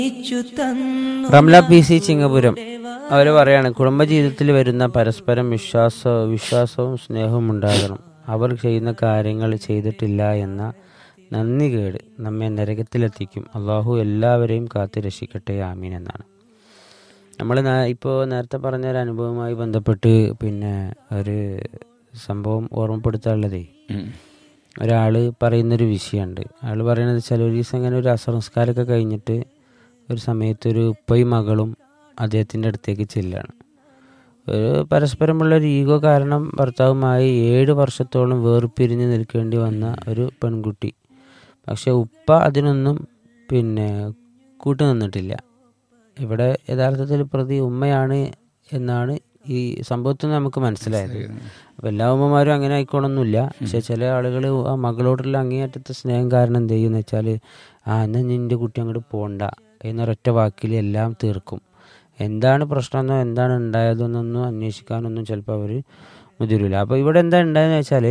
Ramla P C Chingapuram അവർ പറയാണ് കുടുംബജീവിതത്തിൽ വരുന്ന പരസ്പരം വിശ്വാസ വിശ്വാസവും സ്നേഹവും ഉണ്ടാകണം അവർ ചെയ്യുന്ന കാര്യങ്ങൾ ചെയ്തിട്ടില്ല എന്ന നന്ദി കേട് നമ്മെ നരകത്തിലെത്തിക്കും അള്ളാഹു എല്ലാവരെയും കാത്തു രക്ഷിക്കട്ടെ ആമീൻ എന്നാണ് നമ്മൾ ഇപ്പോൾ നേരത്തെ പറഞ്ഞ ഒരു അനുഭവവുമായി ബന്ധപ്പെട്ട് പിന്നെ ഒരു സംഭവം ഓർമ്മപ്പെടുത്താനുള്ളതേ ഒരാൾ പറയുന്നൊരു വിഷയമുണ്ട് അയാൾ പറയുന്നത് വെച്ചാൽ ഒരു ദിവസം ഇങ്ങനെ ഒരു അസംസ്കാരമൊക്കെ കഴിഞ്ഞിട്ട് ഒരു സമയത്ത് ഒരു ഉപ്പയും മകളും അദ്ദേഹത്തിൻ്റെ അടുത്തേക്ക് ചെല്ലുകയാണ് ഒരു പരസ്പരമുള്ള ഒരു ഈഗോ കാരണം ഭർത്താവുമായി ഏഴ് വർഷത്തോളം വേർപിരിഞ്ഞ് നിൽക്കേണ്ടി വന്ന ഒരു പെൺകുട്ടി പക്ഷെ ഉപ്പ അതിനൊന്നും പിന്നെ കൂട്ടു നിന്നിട്ടില്ല ഇവിടെ യഥാർത്ഥത്തിൽ പ്രതി ഉമ്മയാണ് എന്നാണ് ഈ സംഭവത്തിൽ നിന്ന് നമുക്ക് മനസ്സിലായത് അപ്പം എല്ലാ ഉമ്മമാരും അങ്ങനെ ആയിക്കോണമെന്നില്ല പക്ഷെ ചില ആളുകൾ ആ മകളോടുള്ള അങ്ങേയറ്റത്തെ സ്നേഹം കാരണം എന്ത് ചെയ്യുമെന്ന് വെച്ചാൽ ആ എന്നാൽ നിൻ്റെ കുട്ടി അങ്ങോട്ട് പോണ്ട എന്നൊരൊറ്റ വാക്കിൽ എല്ലാം തീർക്കും എന്താണ് പ്രശ്നമെന്നോ എന്താണ് ഉണ്ടായതെന്നൊന്നും അന്വേഷിക്കാനൊന്നും ചിലപ്പോൾ അവർ മുതിരില്ല അപ്പോൾ ഇവിടെ എന്താ ഉണ്ടായെന്ന് വെച്ചാൽ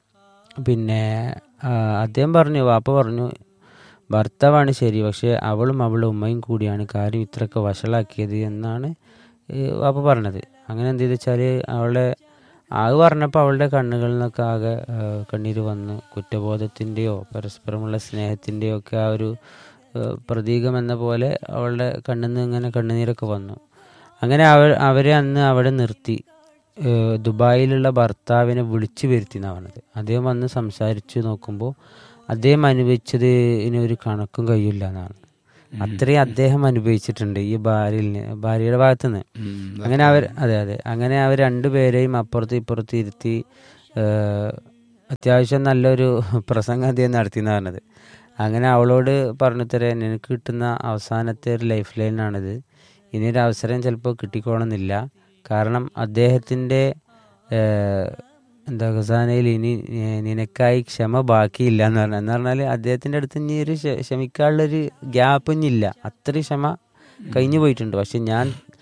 പിന്നെ ആ, അദ്ദേഹം പറഞ്ഞു വാപ്പ പറഞ്ഞു ഭർത്താവാണ് ശരി പക്ഷേ അവളും അവളുടെ ഉമ്മയും കൂടിയാണ് കാര്യം ഇത്രയൊക്കെ വഷളാക്കിയത് എന്നാണ് ഈ വാപ്പ പറഞ്ഞത് അങ്ങനെ എന്ത് ചെയ്തു വെച്ചാൽ അവളെ ആകെ പറഞ്ഞപ്പോൾ അവളുടെ കണ്ണുകളിൽ നിന്നൊക്കെ ആകെ ആ, കണ്ണീര് വന്ന് കുറ്റബോധത്തിൻ്റെയോ പരസ്പരമുള്ള സ്നേഹത്തിൻ്റെയോ ഒക്കെ ആ ഒരു ആ, പ്രതീകം എന്ന പോലെ അവളുടെ കണ്ണിൽ നിന്ന് ഇങ്ങനെ കണ്ണുനീരൊക്കെ വന്നു അങ്ങനെ അവർ അവരെ അന്ന് അവിടെ നിർത്തി ഏഹ് ദുബായിലുള്ള ഭർത്താവിനെ വിളിച്ചു വരുത്തി എന്നാണ് പറഞ്ഞത് അദ്ദേഹം വന്ന് സംസാരിച്ചു നോക്കുമ്പോൾ അദ്ദേഹം അനുഭവിച്ചത് ഇനി ഒരു കണക്കും കഴിയില്ല എന്നാണ് അത്രയും അദ്ദേഹം അനുഭവിച്ചിട്ടുണ്ട് ഈ ഭാര്യയിൽ ഭാര്യയുടെ ഭാഗത്ത് നിന്ന് അങ്ങനെ അവർ അതെ അതെ അങ്ങനെ അവർ രണ്ടുപേരെയും അപ്പുറത്ത് ഇപ്പുറത്ത് ഇരുത്തി ഏഹ് അത്യാവശ്യം നല്ലൊരു പ്രസംഗം അദ്ദേഹം നടത്തി എന്ന് പറഞ്ഞത് അങ്ങനെ അവളോട് പറഞ്ഞു തരാൻ എനിക്ക് കിട്ടുന്ന അവസാനത്തെ ഒരു ലൈഫ് ലൈനാണിത് ഇനി ഒരു അവസരം ചിലപ്പോൾ കിട്ടിക്കോണമെന്നില്ല കാരണം അദ്ദേഹത്തിൻ്റെ ഏഹ്, എന്താ ഖസാനയിൽ ഇനി ഏഹ്, നിനക്കായി ക്ഷമ ബാക്കിയില്ല എന്ന് പറഞ്ഞു എന്ന് പറഞ്ഞാൽ അദ്ദേഹത്തിൻ്റെ അടുത്ത് ഇനി ഒരു ക്ഷ- ക്ഷമിക്കാനുള്ളൊരു ഗ്യാപ്പ് ഇനിയില്ല അത്രയും ക്ഷമ കഴിഞ്ഞു പോയിട്ടുണ്ട് പക്ഷെ ഞാൻ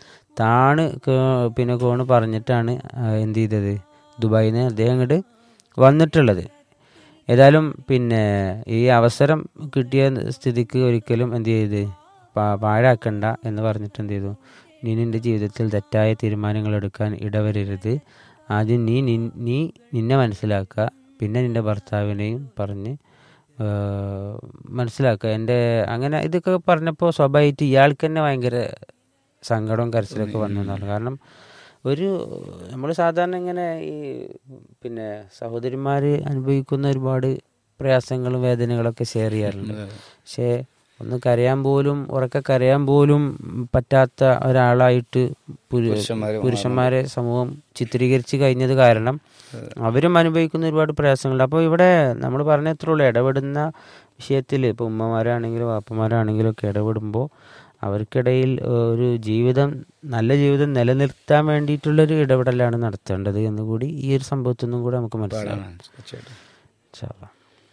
താണ് കേ- പിന്നെ കോണ് പറഞ്ഞിട്ടാണ് ആ, എന്ത് ചെയ്തത് ദുബായിൽ നിന്ന് അദ്ദേഹം ഇങ്ങോട്ട് വന്നിട്ടുള്ളത് ഏതായാലും പിന്നെ ഈ അവസരം കിട്ടിയ സ്ഥിതിക്ക് ഒരിക്കലും എന്ത് ചെയ്ത് പാ- പാഴാക്കണ്ട എന്ന് പറഞ്ഞിട്ട് എന്ത് ചെയ്തു നീ നിൻ്റെ ജീവിതത്തിൽ തെറ്റായ തീരുമാനങ്ങൾ എടുക്കാൻ ഇടവരരുത് ആദ്യം നീ നിൻ- നീ നിന്നെ മനസ്സിലാക്കുക പിന്നെ നിൻ്റെ ഭർത്താവിനെയും പറഞ്ഞ് ആ, മനസ്സിലാക്കുക എൻ്റെ അങ്ങനെ ഇതൊക്കെ പറഞ്ഞപ്പോൾ സ്വാഭാവികമായിട്ട് ഇയാൾക്ക് തന്നെ ഭയങ്കര സങ്കടവും കരച്ചിലൊക്കെ വന്നു എന്നാണ് കാരണം ഒരു നമ്മൾ സാധാരണ ഇങ്ങനെ ഈ പിന്നെ സഹോദരിമാർ അനുഭവിക്കുന്ന ഒരുപാട് പ്രയാസങ്ങളും വേദനകളൊക്കെ ഷെയർ ചെയ്യാറുണ്ട് പക്ഷേ ഒന്ന് കരയാൻ പോലും ഉറക്കെ കരയാൻ പോലും പറ്റാത്ത ഒരാളായിട്ട് പുരു- പുരുഷന്മാര് പുരുഷന്മാരെ സമൂഹം ചിത്രീകരിച്ച് കഴിഞ്ഞത് കാരണം അവരും അനുഭവിക്കുന്ന ഒരുപാട് പ്രയാസങ്ങളുണ്ട് അപ്പോൾ ഇവിടെ നമ്മൾ പറഞ്ഞ എത്ര ഉള്ളൂ ഇടപെടുന്ന വിഷയത്തിൽ ഇപ്പോൾ ഉമ്മമാരാണെങ്കിലും വാപ്പമാരാണെങ്കിലും ഒക്കെ ഇടപെടുമ്പോൾ അവർക്കിടയിൽ ഏഹ്, ഒരു ജീവിതം നല്ല ജീവിതം നിലനിർത്താൻ വേണ്ടിയിട്ടുള്ളൊരു ഇടപെടലാണ് നടത്തേണ്ടത് എന്ന് കൂടി ഈ ഒരു സംഭവത്തിൽ നിന്നും കൂടെ നമുക്ക് മനസ്സിലാക്കാം തീർച്ചയായിട്ടും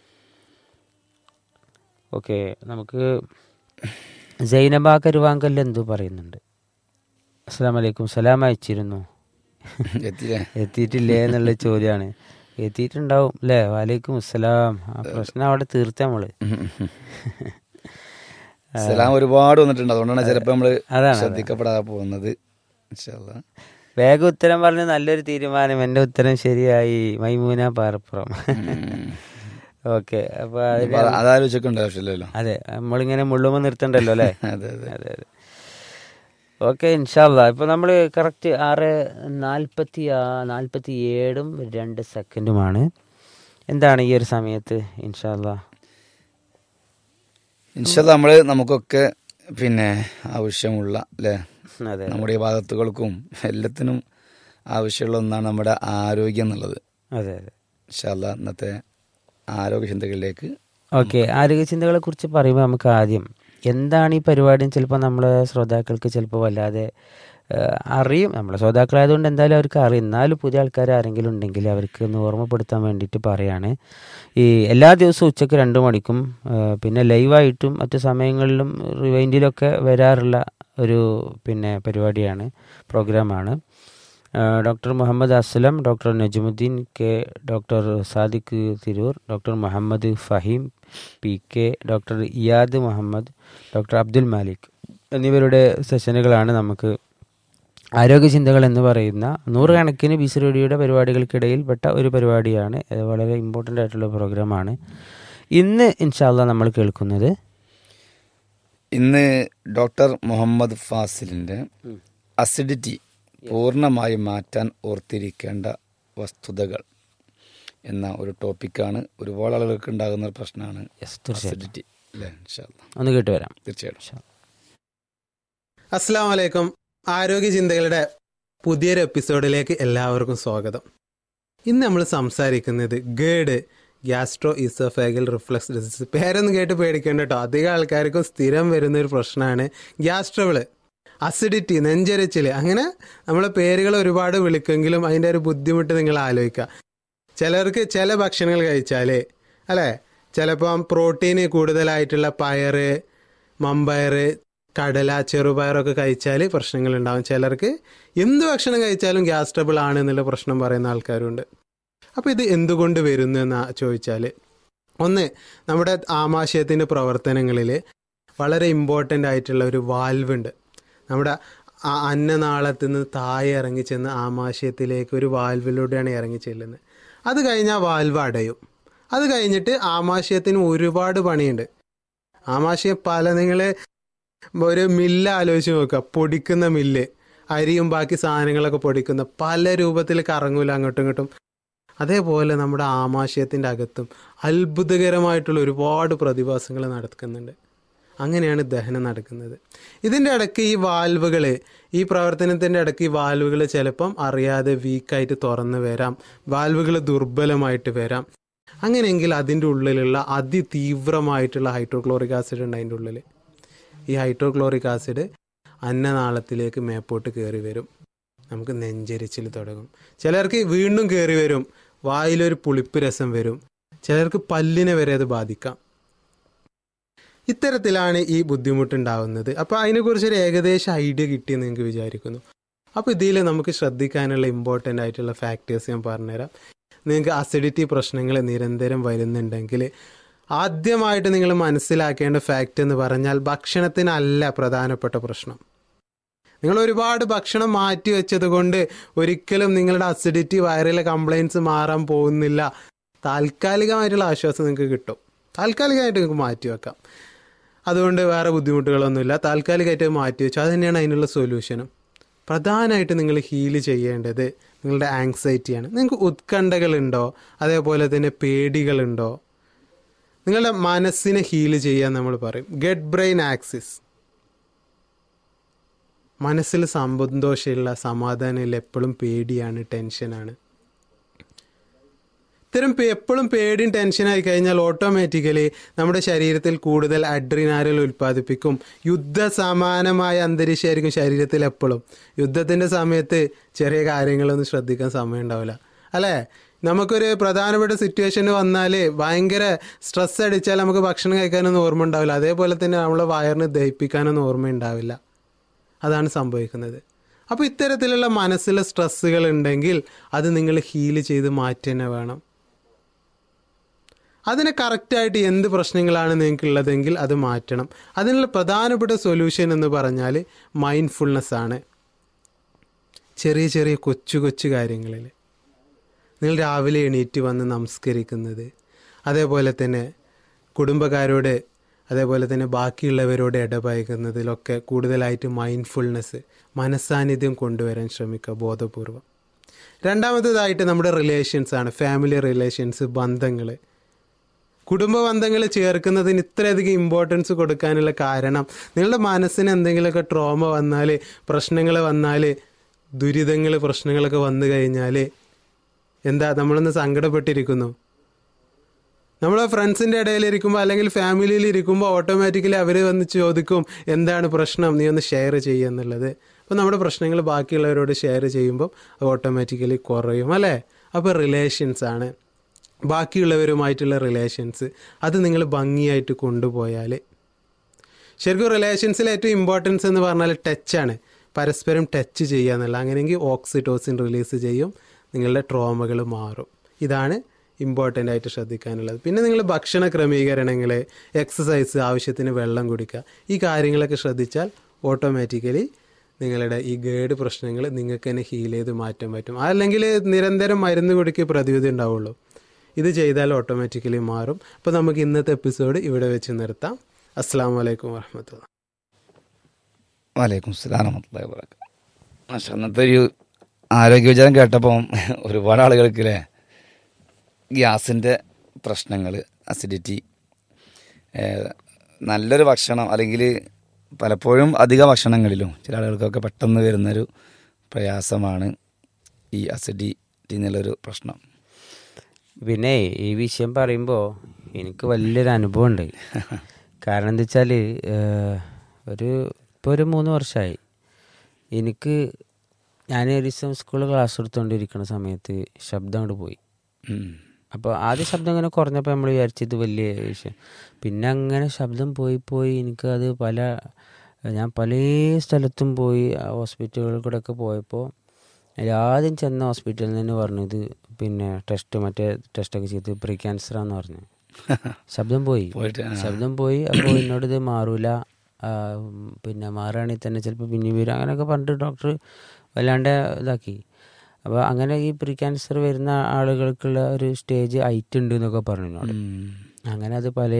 ഓക്കെ നമുക്ക് സൈനബ കരുവാങ്കൽ എന്തു പറയുന്നുണ്ട് അസ്സാം വലൈക്കും സലാം അയച്ചിരുന്നു എത്തിയില്ലേ എത്തിയിട്ടില്ലേ എന്നുള്ള ചോദ്യമാണ് എത്തിയിട്ടുണ്ടാവും അല്ലേ വാലേക്കും അസ്സലാം ആ പ്രശ്നം അവിടെ തീർത്ത നമ്മള് സലാം ഒരുപാട് വന്നിട്ടുണ്ട് അതുകൊണ്ടാണ് ചിലപ്പോ നമ്മള് അതാണ്, ശ്രദ്ധിക്കപ്പെടാതെ പോകുന്നത് ഇൻഷാ അല്ലാ. വേഗം ഉത്തരം പറഞ്ഞ് നല്ലൊരു തീരുമാനം എൻ്റെ ഉത്തരം ശരിയായി മൈമൂന പാറപ്പുറം ഓക്കെ അപ്പൊ അതില് അപ്പൊ അത് അതാലോചിക്കേണ്ട ആവശ്യമില്ലല്ലോ അതെ നമ്മളിങ്ങനെ മുള്ളുമ്പോൾ നിർത്തണ്ടല്ലോ അല്ലേ അതെ അതെ അതെ അതെ ഓക്കെ ഇൻഷാല്ല ഇപ്പൊ നമ്മൾ കറക്റ്റ് ആറ് നാൽപ്പത്തി നാൽപ്പത്തി ഏഴും രണ്ട് സെക്കൻഡുമാണ് എന്താണ് ഈ ഒരു സമയത്ത് ഇൻഷാല്ല ഇൻഷാല്ല നമ്മള് നമുക്കൊക്കെ പിന്നെ ആവശ്യമുള്ള അല്ലേ അതെ നമ്മുടെ ഈ ഭാഗത്തുകൾക്കും എല്ലാത്തിനും ആവശ്യമുള്ള ഒന്നാണ് നമ്മുടെ ആരോഗ്യം എന്നുള്ളത് അതെ അതെ ഇൻഷാല്ല ഇന്നത്തെ ആരോഗ്യ ചിന്തകളിലേക്ക് ഓക്കെ ആരോഗ്യ ചിന്തകളെ കുറിച്ച് പറയുമ്പോൾ നമുക്ക് ആദ്യം എന്താണ് ഈ പരിപാടി ചിലപ്പോൾ നമ്മളെ ശ്രോതാക്കൾക്ക് ചിലപ്പോൾ വല്ലാതെ ആ, അറിയും നമ്മളെ ശ്രോതാക്കളായതുകൊണ്ട് എന്തായാലും അവർക്ക് അറിയും എന്നാലും പുതിയ ആൾക്കാർ ആരെങ്കിലും ഉണ്ടെങ്കിൽ അവർക്ക് ഒന്ന് ഓർമ്മപ്പെടുത്താൻ വേണ്ടിയിട്ട് പറയാണ് ഈ എല്ലാ ദിവസവും ഉച്ചയ്ക്ക് രണ്ട് മണിക്കും ആ, പിന്നെ ലൈവായിട്ടും മറ്റു സമയങ്ങളിലും റിവൈൻഡിലൊക്കെ വരാറുള്ള ഒരു പിന്നെ പരിപാടിയാണ് പ്രോഗ്രാമാണ് doctor Muhammad Aslam doctor Najamuddin K doctor Sadiq Tirur doctor Muhammad Faheem P K doctor Iyad Muhammad doctor Abdul Malik എന്നിവരുടെ സെഷനുകളാണ് നമുക്ക് ആരോഗ്യ ചിന്തകൾ എന്ന് പറയുന്ന നൂറുകണക്കിന് ബിസ് റേഡിയോയുടെ പരിപാടികൾക്കിടയിൽ പെട്ട ഒരു പരിപാടിയാണ് അത് വളരെ ഇമ്പോർട്ടൻ്റ് ആയിട്ടുള്ള പ്രോഗ്രാമാണ് ഇന്ന് ഇൻഷാല്ല നമ്മൾ കേൾക്കുന്നത് ഇന്ന് ഡോക്ടർ മുഹമ്മദ് ഫാസിലിൻ്റെ അസിഡിറ്റി പൂർണ്ണമായി മാറ്റാൻ ഓർത്തിരിക്കേണ്ട വസ്തുതകൾ എന്ന ഒരു ടോപ്പിക്കാണ് ഒരുപാട് ആളുകൾക്ക് ഉണ്ടാകുന്ന ഒരു പ്രശ്നമാണ് യെസ് തീർച്ചയായിട്ടും അസിഡിറ്റി അല്ലേ ഇൻഷാ അല്ലാ. ഒന്ന് കേട്ട് വരാം തീർച്ചയായിട്ടും അസ്സാം വലൈക്കും ആരോഗ്യ ചിന്തകളുടെ പുതിയൊരു എപ്പിസോഡിലേക്ക് എല്ലാവർക്കും സ്വാഗതം ഇന്ന് നമ്മൾ സംസാരിക്കുന്നത് ഗേഡ് ഗ്യാസ്ട്രോ ഈസോഫാഗൽ റിഫ്ലക്സ് ഡിസീസ് പേരൊന്നും കേട്ട് പേടിക്കേണ്ട കേട്ടോ അധികം ആൾക്കാർക്കും സ്ഥിരം വരുന്ന ഒരു പ്രശ്നമാണ് ഗ്യാസ്ട്രബിള് അസിഡിറ്റി നെഞ്ചരിച്ചിൽ അങ്ങനെ നമ്മളെ പേരുകൾ ഒരുപാട് വിളിക്കെങ്കിലും അതിൻ്റെ ഒരു ബുദ്ധിമുട്ട് നിങ്ങൾ ആലോചിക്കുക ചിലർക്ക് ചില ഭക്ഷണങ്ങൾ കഴിച്ചാൽ അല്ലേ ചിലപ്പം പ്രോട്ടീന് കൂടുതലായിട്ടുള്ള പയറ് മമ്പയറ് കടല ചെറുപയറൊക്കെ കഴിച്ചാൽ പ്രശ്നങ്ങളുണ്ടാവും ചിലർക്ക് എന്ത് ഭക്ഷണം കഴിച്ചാലും ഗ്യാസ് ട്രബിൾ ആണ് എന്നുള്ള പ്രശ്നം പറയുന്ന ആൾക്കാരുണ്ട് അപ്പോൾ ഇത് എന്തുകൊണ്ട് വരുന്നു എന്ന് ചോദിച്ചാൽ ഒന്ന് നമ്മുടെ ആമാശയത്തിൻ്റെ പ്രവർത്തനങ്ങളിൽ വളരെ ഇമ്പോർട്ടൻ്റ് ആയിട്ടുള്ള ഒരു വാൽവ് ഉണ്ട് നമ്മുടെ ആ അന്നനാളത്തിൽ നിന്ന് താഴെ ഇറങ്ങി ചെന്ന് ആമാശയത്തിലേക്ക് ഒരു വാൽവിലൂടെയാണ് ഇറങ്ങി ചെല്ലുന്നത് അത് കഴിഞ്ഞാൽ വാൽവ് അടയും അത് കഴിഞ്ഞിട്ട് ആമാശയത്തിന് ഒരുപാട് പണിയുണ്ട് ആമാശയം പല നിങ്ങൾ ഒരു മില്ല് ആലോചിച്ച് നോക്കുക പൊടിക്കുന്ന മില്ല് അരിയും ബാക്കി സാധനങ്ങളൊക്കെ പൊടിക്കുന്ന പല രൂപത്തിൽ കറങ്ങൂല അങ്ങോട്ടും ഇങ്ങോട്ടും അതേപോലെ നമ്മുടെ ആമാശയത്തിൻ്റെ അകത്തും അത്ഭുതകരമായിട്ടുള്ള ഒരുപാട് പ്രതിഭാസങ്ങൾ നടക്കുന്നുണ്ട് അങ്ങനെയാണ് ദഹനം നടക്കുന്നത് ഇതിൻ്റെ ഇടയ്ക്ക് ഈ വാൽവുകൾ ഈ പ്രവർത്തനത്തിൻ്റെ ഇടയ്ക്ക് ഈ വാൽവുകൾ ചിലപ്പം അറിയാതെ വീക്കായിട്ട് തുറന്നു വരാം വാൽവുകൾ ദുർബലമായിട്ട് വരാം അങ്ങനെയെങ്കിൽ അതിൻ്റെ ഉള്ളിലുള്ള അതിതീവ്രമായിട്ടുള്ള ഹൈഡ്രോക്ലോറിക് ആസിഡ് ഉണ്ട് അതിൻ്റെ ഉള്ളിൽ ഈ ഹൈഡ്രോക്ലോറിക് ആസിഡ് അന്നനാളത്തിലേക്ക് മേപ്പോട്ട് കയറി വരും നമുക്ക് നെഞ്ചരിച്ചിൽ തുടങ്ങും ചിലർക്ക് വീണ്ടും കയറി വരും വായിലൊരു പുളിപ്പ് രസം വരും ചിലർക്ക് പല്ലിനെ വരെ അത് ബാധിക്കാം ഇത്തരത്തിലാണ് ഈ ബുദ്ധിമുട്ടുണ്ടാവുന്നത് അപ്പോൾ അതിനെക്കുറിച്ച് ഒരു ഏകദേശം ഐഡിയ കിട്ടിയെന്ന് നിങ്ങൾക്ക് വിചാരിക്കുന്നു അപ്പോൾ ഇതിൽ നമുക്ക് ശ്രദ്ധിക്കാനുള്ള ഇമ്പോർട്ടൻ്റ് ആയിട്ടുള്ള ഫാക്ടേഴ്സ് ഞാൻ പറഞ്ഞുതരാം നിങ്ങൾക്ക് അസിഡിറ്റി പ്രശ്നങ്ങൾ നിരന്തരം വരുന്നുണ്ടെങ്കിൽ ആദ്യമായിട്ട് നിങ്ങൾ മനസ്സിലാക്കേണ്ട ഫാക്റ്റ് എന്ന് പറഞ്ഞാൽ ഭക്ഷണത്തിനല്ല പ്രധാനപ്പെട്ട പ്രശ്നം നിങ്ങൾ ഒരുപാട് ഭക്ഷണം മാറ്റി വെച്ചത് കൊണ്ട് ഒരിക്കലും നിങ്ങളുടെ അസിഡിറ്റി വയറിലെ കംപ്ലൈൻറ്റ്സ് മാറാൻ പോകുന്നില്ല താൽക്കാലികമായിട്ടുള്ള ആശ്വാസം നിങ്ങൾക്ക് കിട്ടും താൽക്കാലികമായിട്ട് നിങ്ങൾക്ക് മാറ്റി വെക്കാം അതുകൊണ്ട് വേറെ ബുദ്ധിമുട്ടുകളൊന്നുമില്ല താൽക്കാലികമായിട്ട് മാറ്റി വെച്ചു അത് തന്നെയാണ് അതിനുള്ള സൊല്യൂഷനും പ്രധാനമായിട്ട് നിങ്ങൾ ഹീൽ ചെയ്യേണ്ടത് നിങ്ങളുടെ ആങ്സൈറ്റിയാണ് നിങ്ങൾക്ക് ഉത്കണ്ഠകളുണ്ടോ അതേപോലെ തന്നെ പേടികളുണ്ടോ നിങ്ങളുടെ മനസ്സിനെ ഹീൽ ചെയ്യാൻ നമ്മൾ പറയും ഗെറ്റ് ബ്രെയിൻ ആക്സിസ് മനസ്സിൽ സന്തോഷമില്ല സമാധാനമില്ല എപ്പോഴും പേടിയാണ് ടെൻഷനാണ് ഇത്തരം എപ്പോഴും പേടിയും ടെൻഷനായി കഴിഞ്ഞാൽ ഓട്ടോമാറ്റിക്കലി നമ്മുടെ ശരീരത്തിൽ കൂടുതൽ അഡ്രിനാരൽ ഉൽപ്പാദിപ്പിക്കും യുദ്ധസമാനമായ അന്തരീക്ഷമായിരിക്കും ശരീരത്തിൽ എപ്പോഴും യുദ്ധത്തിൻ്റെ സമയത്ത് ചെറിയ കാര്യങ്ങളൊന്നും ശ്രദ്ധിക്കാൻ സമയം ഉണ്ടാവില്ല അല്ലേ നമുക്കൊരു പ്രധാനപ്പെട്ട സിറ്റുവേഷൻ വന്നാൽ ഭയങ്കര സ്ട്രെസ് അടിച്ചാൽ നമുക്ക് ഭക്ഷണം കഴിക്കാനൊന്നും ഓർമ്മ ഉണ്ടാവില്ല അതേപോലെ തന്നെ നമ്മളെ വയറിന് ദഹിപ്പിക്കാനൊന്നും ഓർമ്മ ഉണ്ടാവില്ല അതാണ് സംഭവിക്കുന്നത് അപ്പോൾ ഇത്തരത്തിലുള്ള മനസ്സിലെ സ്ട്രെസ്സുകൾ ഉണ്ടെങ്കിൽ അത് നിങ്ങൾ ഹീൽ ചെയ്ത് മാറ്റി തന്നെ വേണം അതിന് കറക്റ്റായിട്ട് എന്ത് പ്രശ്നങ്ങളാണ് നിങ്ങൾക്ക് ഉള്ളതെങ്കിൽ അത് മാറ്റണം അതിനുള്ള പ്രധാനപ്പെട്ട സൊല്യൂഷൻ എന്ന് പറഞ്ഞാൽ മൈൻഡ്ഫുൾനെസ് ആണ് ചെറിയ ചെറിയ കൊച്ചു കൊച്ചു കാര്യങ്ങളിൽ നിങ്ങൾ രാവിലെ എണീറ്റ് വന്ന് നമസ്കരിക്കുന്നത് അതേപോലെ തന്നെ കുടുംബക്കാരോട് അതേപോലെ തന്നെ ബാക്കിയുള്ളവരോട് ഇടപഴകുന്നതിലൊക്കെ കൂടുതലായിട്ട് മൈൻഡ്ഫുൾനെസ് മനസ്സാന്നിധ്യം കൊണ്ടുവരാൻ ശ്രമിക്കുക ബോധപൂർവം രണ്ടാമത്തേതായിട്ട് നമ്മുടെ റിലേഷൻസ് ആണ് ഫാമിലി റിലേഷൻസ് ബന്ധങ്ങൾ കുടുംബ ബന്ധങ്ങൾ ചേർക്കുന്നതിന് ഇത്രയധികം ഇമ്പോർട്ടൻസ് കൊടുക്കാനുള്ള കാരണം നിങ്ങളുടെ മനസ്സിന് എന്തെങ്കിലുമൊക്കെ ട്രോമ വന്നാൽ പ്രശ്നങ്ങൾ വന്നാൽ ദുരിതങ്ങൾ പ്രശ്നങ്ങളൊക്കെ വന്നു കഴിഞ്ഞാൽ എന്താ നമ്മളൊന്ന് സങ്കടപ്പെട്ടിരിക്കുന്നു നമ്മളെ ഫ്രണ്ട്സിൻ്റെ ഇടയിൽ ഇരിക്കുമ്പോൾ അല്ലെങ്കിൽ ഫാമിലിയിൽ ഇരിക്കുമ്പോൾ ഓട്ടോമാറ്റിക്കലി അവർ വന്ന് ചോദിക്കും എന്താണ് പ്രശ്നം നീ ഒന്ന് ഷെയർ ചെയ്യുക എന്നുള്ളത് അപ്പോൾ നമ്മുടെ പ്രശ്നങ്ങൾ ബാക്കിയുള്ളവരോട് ഷെയർ ചെയ്യുമ്പോൾ അത് ഓട്ടോമാറ്റിക്കലി കുറയും അല്ലേ അപ്പോൾ റിലേഷൻസ് ആണ് ബാക്കിയുള്ളവരുമായിട്ടുള്ള റിലേഷൻസ് അത് നിങ്ങൾ ഭംഗിയായിട്ട് കൊണ്ടുപോയാൽ ശരിക്കും റിലേഷൻസിൽ ഏറ്റവും ഇമ്പോർട്ടൻസ് എന്ന് പറഞ്ഞാൽ ടച്ചാണ് പരസ്പരം ടച്ച് ചെയ്യുക എന്നുള്ള അങ്ങനെയെങ്കിൽ ഓക്സിറ്റോസിൻ റിലീസ് ചെയ്യും നിങ്ങളുടെ ട്രോമകൾ മാറും ഇതാണ് ഇമ്പോർട്ടൻ്റ് ആയിട്ട് ശ്രദ്ധിക്കാനുള്ളത് പിന്നെ നിങ്ങൾ ഭക്ഷണ ക്രമീകരണങ്ങൾ എക്സസൈസ് ആവശ്യത്തിന് വെള്ളം കുടിക്കുക ഈ കാര്യങ്ങളൊക്കെ ശ്രദ്ധിച്ചാൽ ഓട്ടോമാറ്റിക്കലി നിങ്ങളുടെ ഈ ഗേഡ് പ്രശ്നങ്ങൾ നിങ്ങൾക്ക് തന്നെ ഹീൽ ചെയ്ത് മാറ്റാൻ പറ്റും അല്ലെങ്കിൽ നിരന്തരം മരുന്ന് കുടിക്ക് പ്രതിവിധി ഉണ്ടാവുള്ളൂ ഇത് ചെയ്താൽ ഓട്ടോമാറ്റിക്കലി മാറും അപ്പോൾ നമുക്ക് ഇന്നത്തെ എപ്പിസോഡ് ഇവിടെ വെച്ച് നിർത്താം അസ്സാം വലൈക്കും വാഹമത്തുള്ള വലൈക്കും സ്ലാം വറഹ്മത്തുള്ളാഹി വബറകാതുഹു മാഷാ അന്നത്തെ ഒരു ആരോഗ്യ വിചാരം കേട്ടപ്പം ഒരുപാട് ആളുകൾക്ക് അല്ലേ ഗ്യാസിൻ്റെ പ്രശ്നങ്ങൾ അസിഡിറ്റി നല്ലൊരു ഭക്ഷണം അല്ലെങ്കിൽ പലപ്പോഴും അധിക ഭക്ഷണങ്ങളിലും ചില ആളുകൾക്കൊക്കെ പെട്ടെന്ന് വരുന്നൊരു പ്രയാസമാണ് ഈ അസിഡിറ്റി എന്നുള്ളൊരു പ്രശ്നം പിന്നെ ഈ വിഷയം പറയുമ്പോൾ എനിക്ക് വലിയൊരു അനുഭവം ഉണ്ട് കാരണം എന്താ വെച്ചാൽ ഒരു ഇപ്പോൾ ഒരു മൂന്ന് വർഷമായി എനിക്ക് ഞാൻ ഒരു ദിവസം സ്കൂളിൽ ക്ലാസ് എടുത്തുകൊണ്ടിരിക്കുന്ന സമയത്ത് ശബ്ദം അങ്ങോട്ട് പോയി ഉം. അപ്പോൾ ആദ്യം ശബ്ദം ഇങ്ങനെ കുറഞ്ഞപ്പോൾ നമ്മൾ വിചാരിച്ചത് വലിയ വിഷയം പിന്നെ അങ്ങനെ ശബ്ദം പോയി പോയി എനിക്ക് അത് പല ഞാൻ പല സ്ഥലത്തും പോയി ആ ഹോസ്പിറ്റലുകളിൽ കൂടെ ഒക്കെ പോയപ്പോൾ അതിൽ ആദ്യം ചെന്ന ഹോസ്പിറ്റലിൽ നിന്ന് പറഞ്ഞു ഇത് പിന്നെ ടെസ്റ്റ് മറ്റേ ടെസ്റ്റൊക്കെ ചെയ്ത് പ്രീ ക്യാൻസറാന്ന് പറഞ്ഞു ശബ്ദം പോയി പോയിട്ട് ആ. ശബ്ദം പോയി അപ്പോൾ എന്നോട് ഇത് മാറൂല ആ, ഉം, പിന്നെ മാറുകയാണെങ്കിൽ തന്നെ ചിലപ്പോൾ പിന്നെ വരും അങ്ങനെയൊക്കെ പറഞ്ഞിട്ട് ഡോക്ടർ വല്ലാണ്ട് ഇതാക്കി അപ്പോൾ അങ്ങനെ ഈ പ്രീ ക്യാൻസർ വരുന്ന ആളുകൾക്കുള്ള ഒരു സ്റ്റേജ് ഹൈറ്റ് ഉണ്ട് എന്നൊക്കെ പറഞ്ഞു എന്നോട് ഉം. അങ്ങനെ അത് പല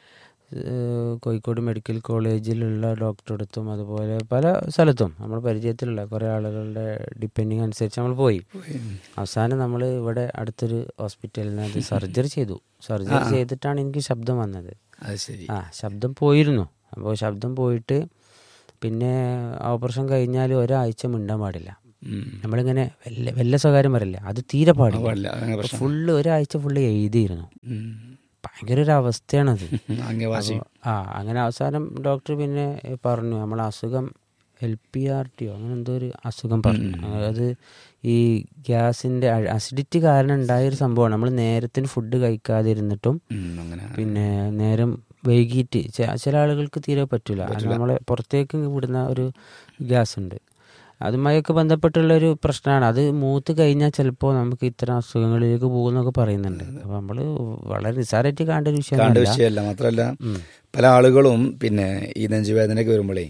ഏഹ്, കോഴിക്കോട് മെഡിക്കൽ കോളേജിലുള്ള ഡോക്ടറെ അടുത്തും അതുപോലെ പല സ്ഥലത്തും നമ്മൾ പരിചയത്തിലുള്ള കുറേ ആളുകളുടെ ഡിപ്പെൻഡിങ് അനുസരിച്ച് നമ്മൾ പോയി അവസാനം നമ്മൾ ഇവിടെ അടുത്തൊരു ഹോസ്പിറ്റലിൽ അത് സർജറി ചെയ്തു സർജറി ചെയ്തിട്ടാണ് എനിക്ക് ശബ്ദം വന്നത് അത് ശരി ആ ശബ്ദം പോയിരുന്നു അപ്പോൾ ശബ്ദം പോയിട്ട് പിന്നെ ഓപ്പറേഷൻ കഴിഞ്ഞാൽ ഒരാഴ്ച മിണ്ടാൻ പാടില്ല ഉം. നമ്മളിങ്ങനെ വല്ല വല്ല സ്വകാര്യം പറയില്ല അത് തീരെ പാടില്ല പാടില്ല അങ്ങനെ പ്രശ്നം ഫുള്ള് ഒരാഴ്ച ഫുള്ള് എഴുതിയിരുന്നു ഉം. ഭയങ്കര ഒരു അവസ്ഥയാണത് അങ്ങനെ വാശി അപ്പൊ, ആ അങ്ങനെ അവസാനം ഡോക്ടർ പിന്നെ പറഞ്ഞു നമ്മളെ അസുഖം എൽ പി ആർ ടിയോ അങ്ങനെ എന്തോ ഒരു അസുഖം പറഞ്ഞു അതായത് ഈ ഗ്യാസിന്റെ അസിഡിറ്റി കാരണം ഉണ്ടായൊരു സംഭവമാണ് നമ്മൾ നേരത്തിന് ഫുഡ് കഴിക്കാതിരുന്നിട്ടും ഉം, അങ്ങനെ പിന്നെ നേരം വൈകിട്ട് ചെ- ചില ആളുകൾക്ക് തീരെ പറ്റില്ല നമ്മളെ പുറത്തേക്ക് വിടുന്ന ഒരു ഗ്യാസ് ഉണ്ട് അതുമായൊക്കെ ബന്ധപ്പെട്ടുള്ള ഒരു പ്രശ്നമാണ് അത് മൂത്ത് കഴിഞ്ഞാൽ ചിലപ്പോൾ നമുക്ക് ഇത്തരം അസുഖങ്ങളിലേക്ക് പോകുന്നൊക്കെ പറയുന്നുണ്ട് അപ്പോൾ നമ്മൾ വളരെ നിസ്സാരമായിട്ട് കാണേണ്ട ഒരു കാണേണ്ട വിഷയമല്ല വിഷയമല്ല മാത്രമല്ല പല ആളുകളും പിന്നെ ഈ നെഞ്ചുവേദനയൊക്കെ വരുമ്പോഴേ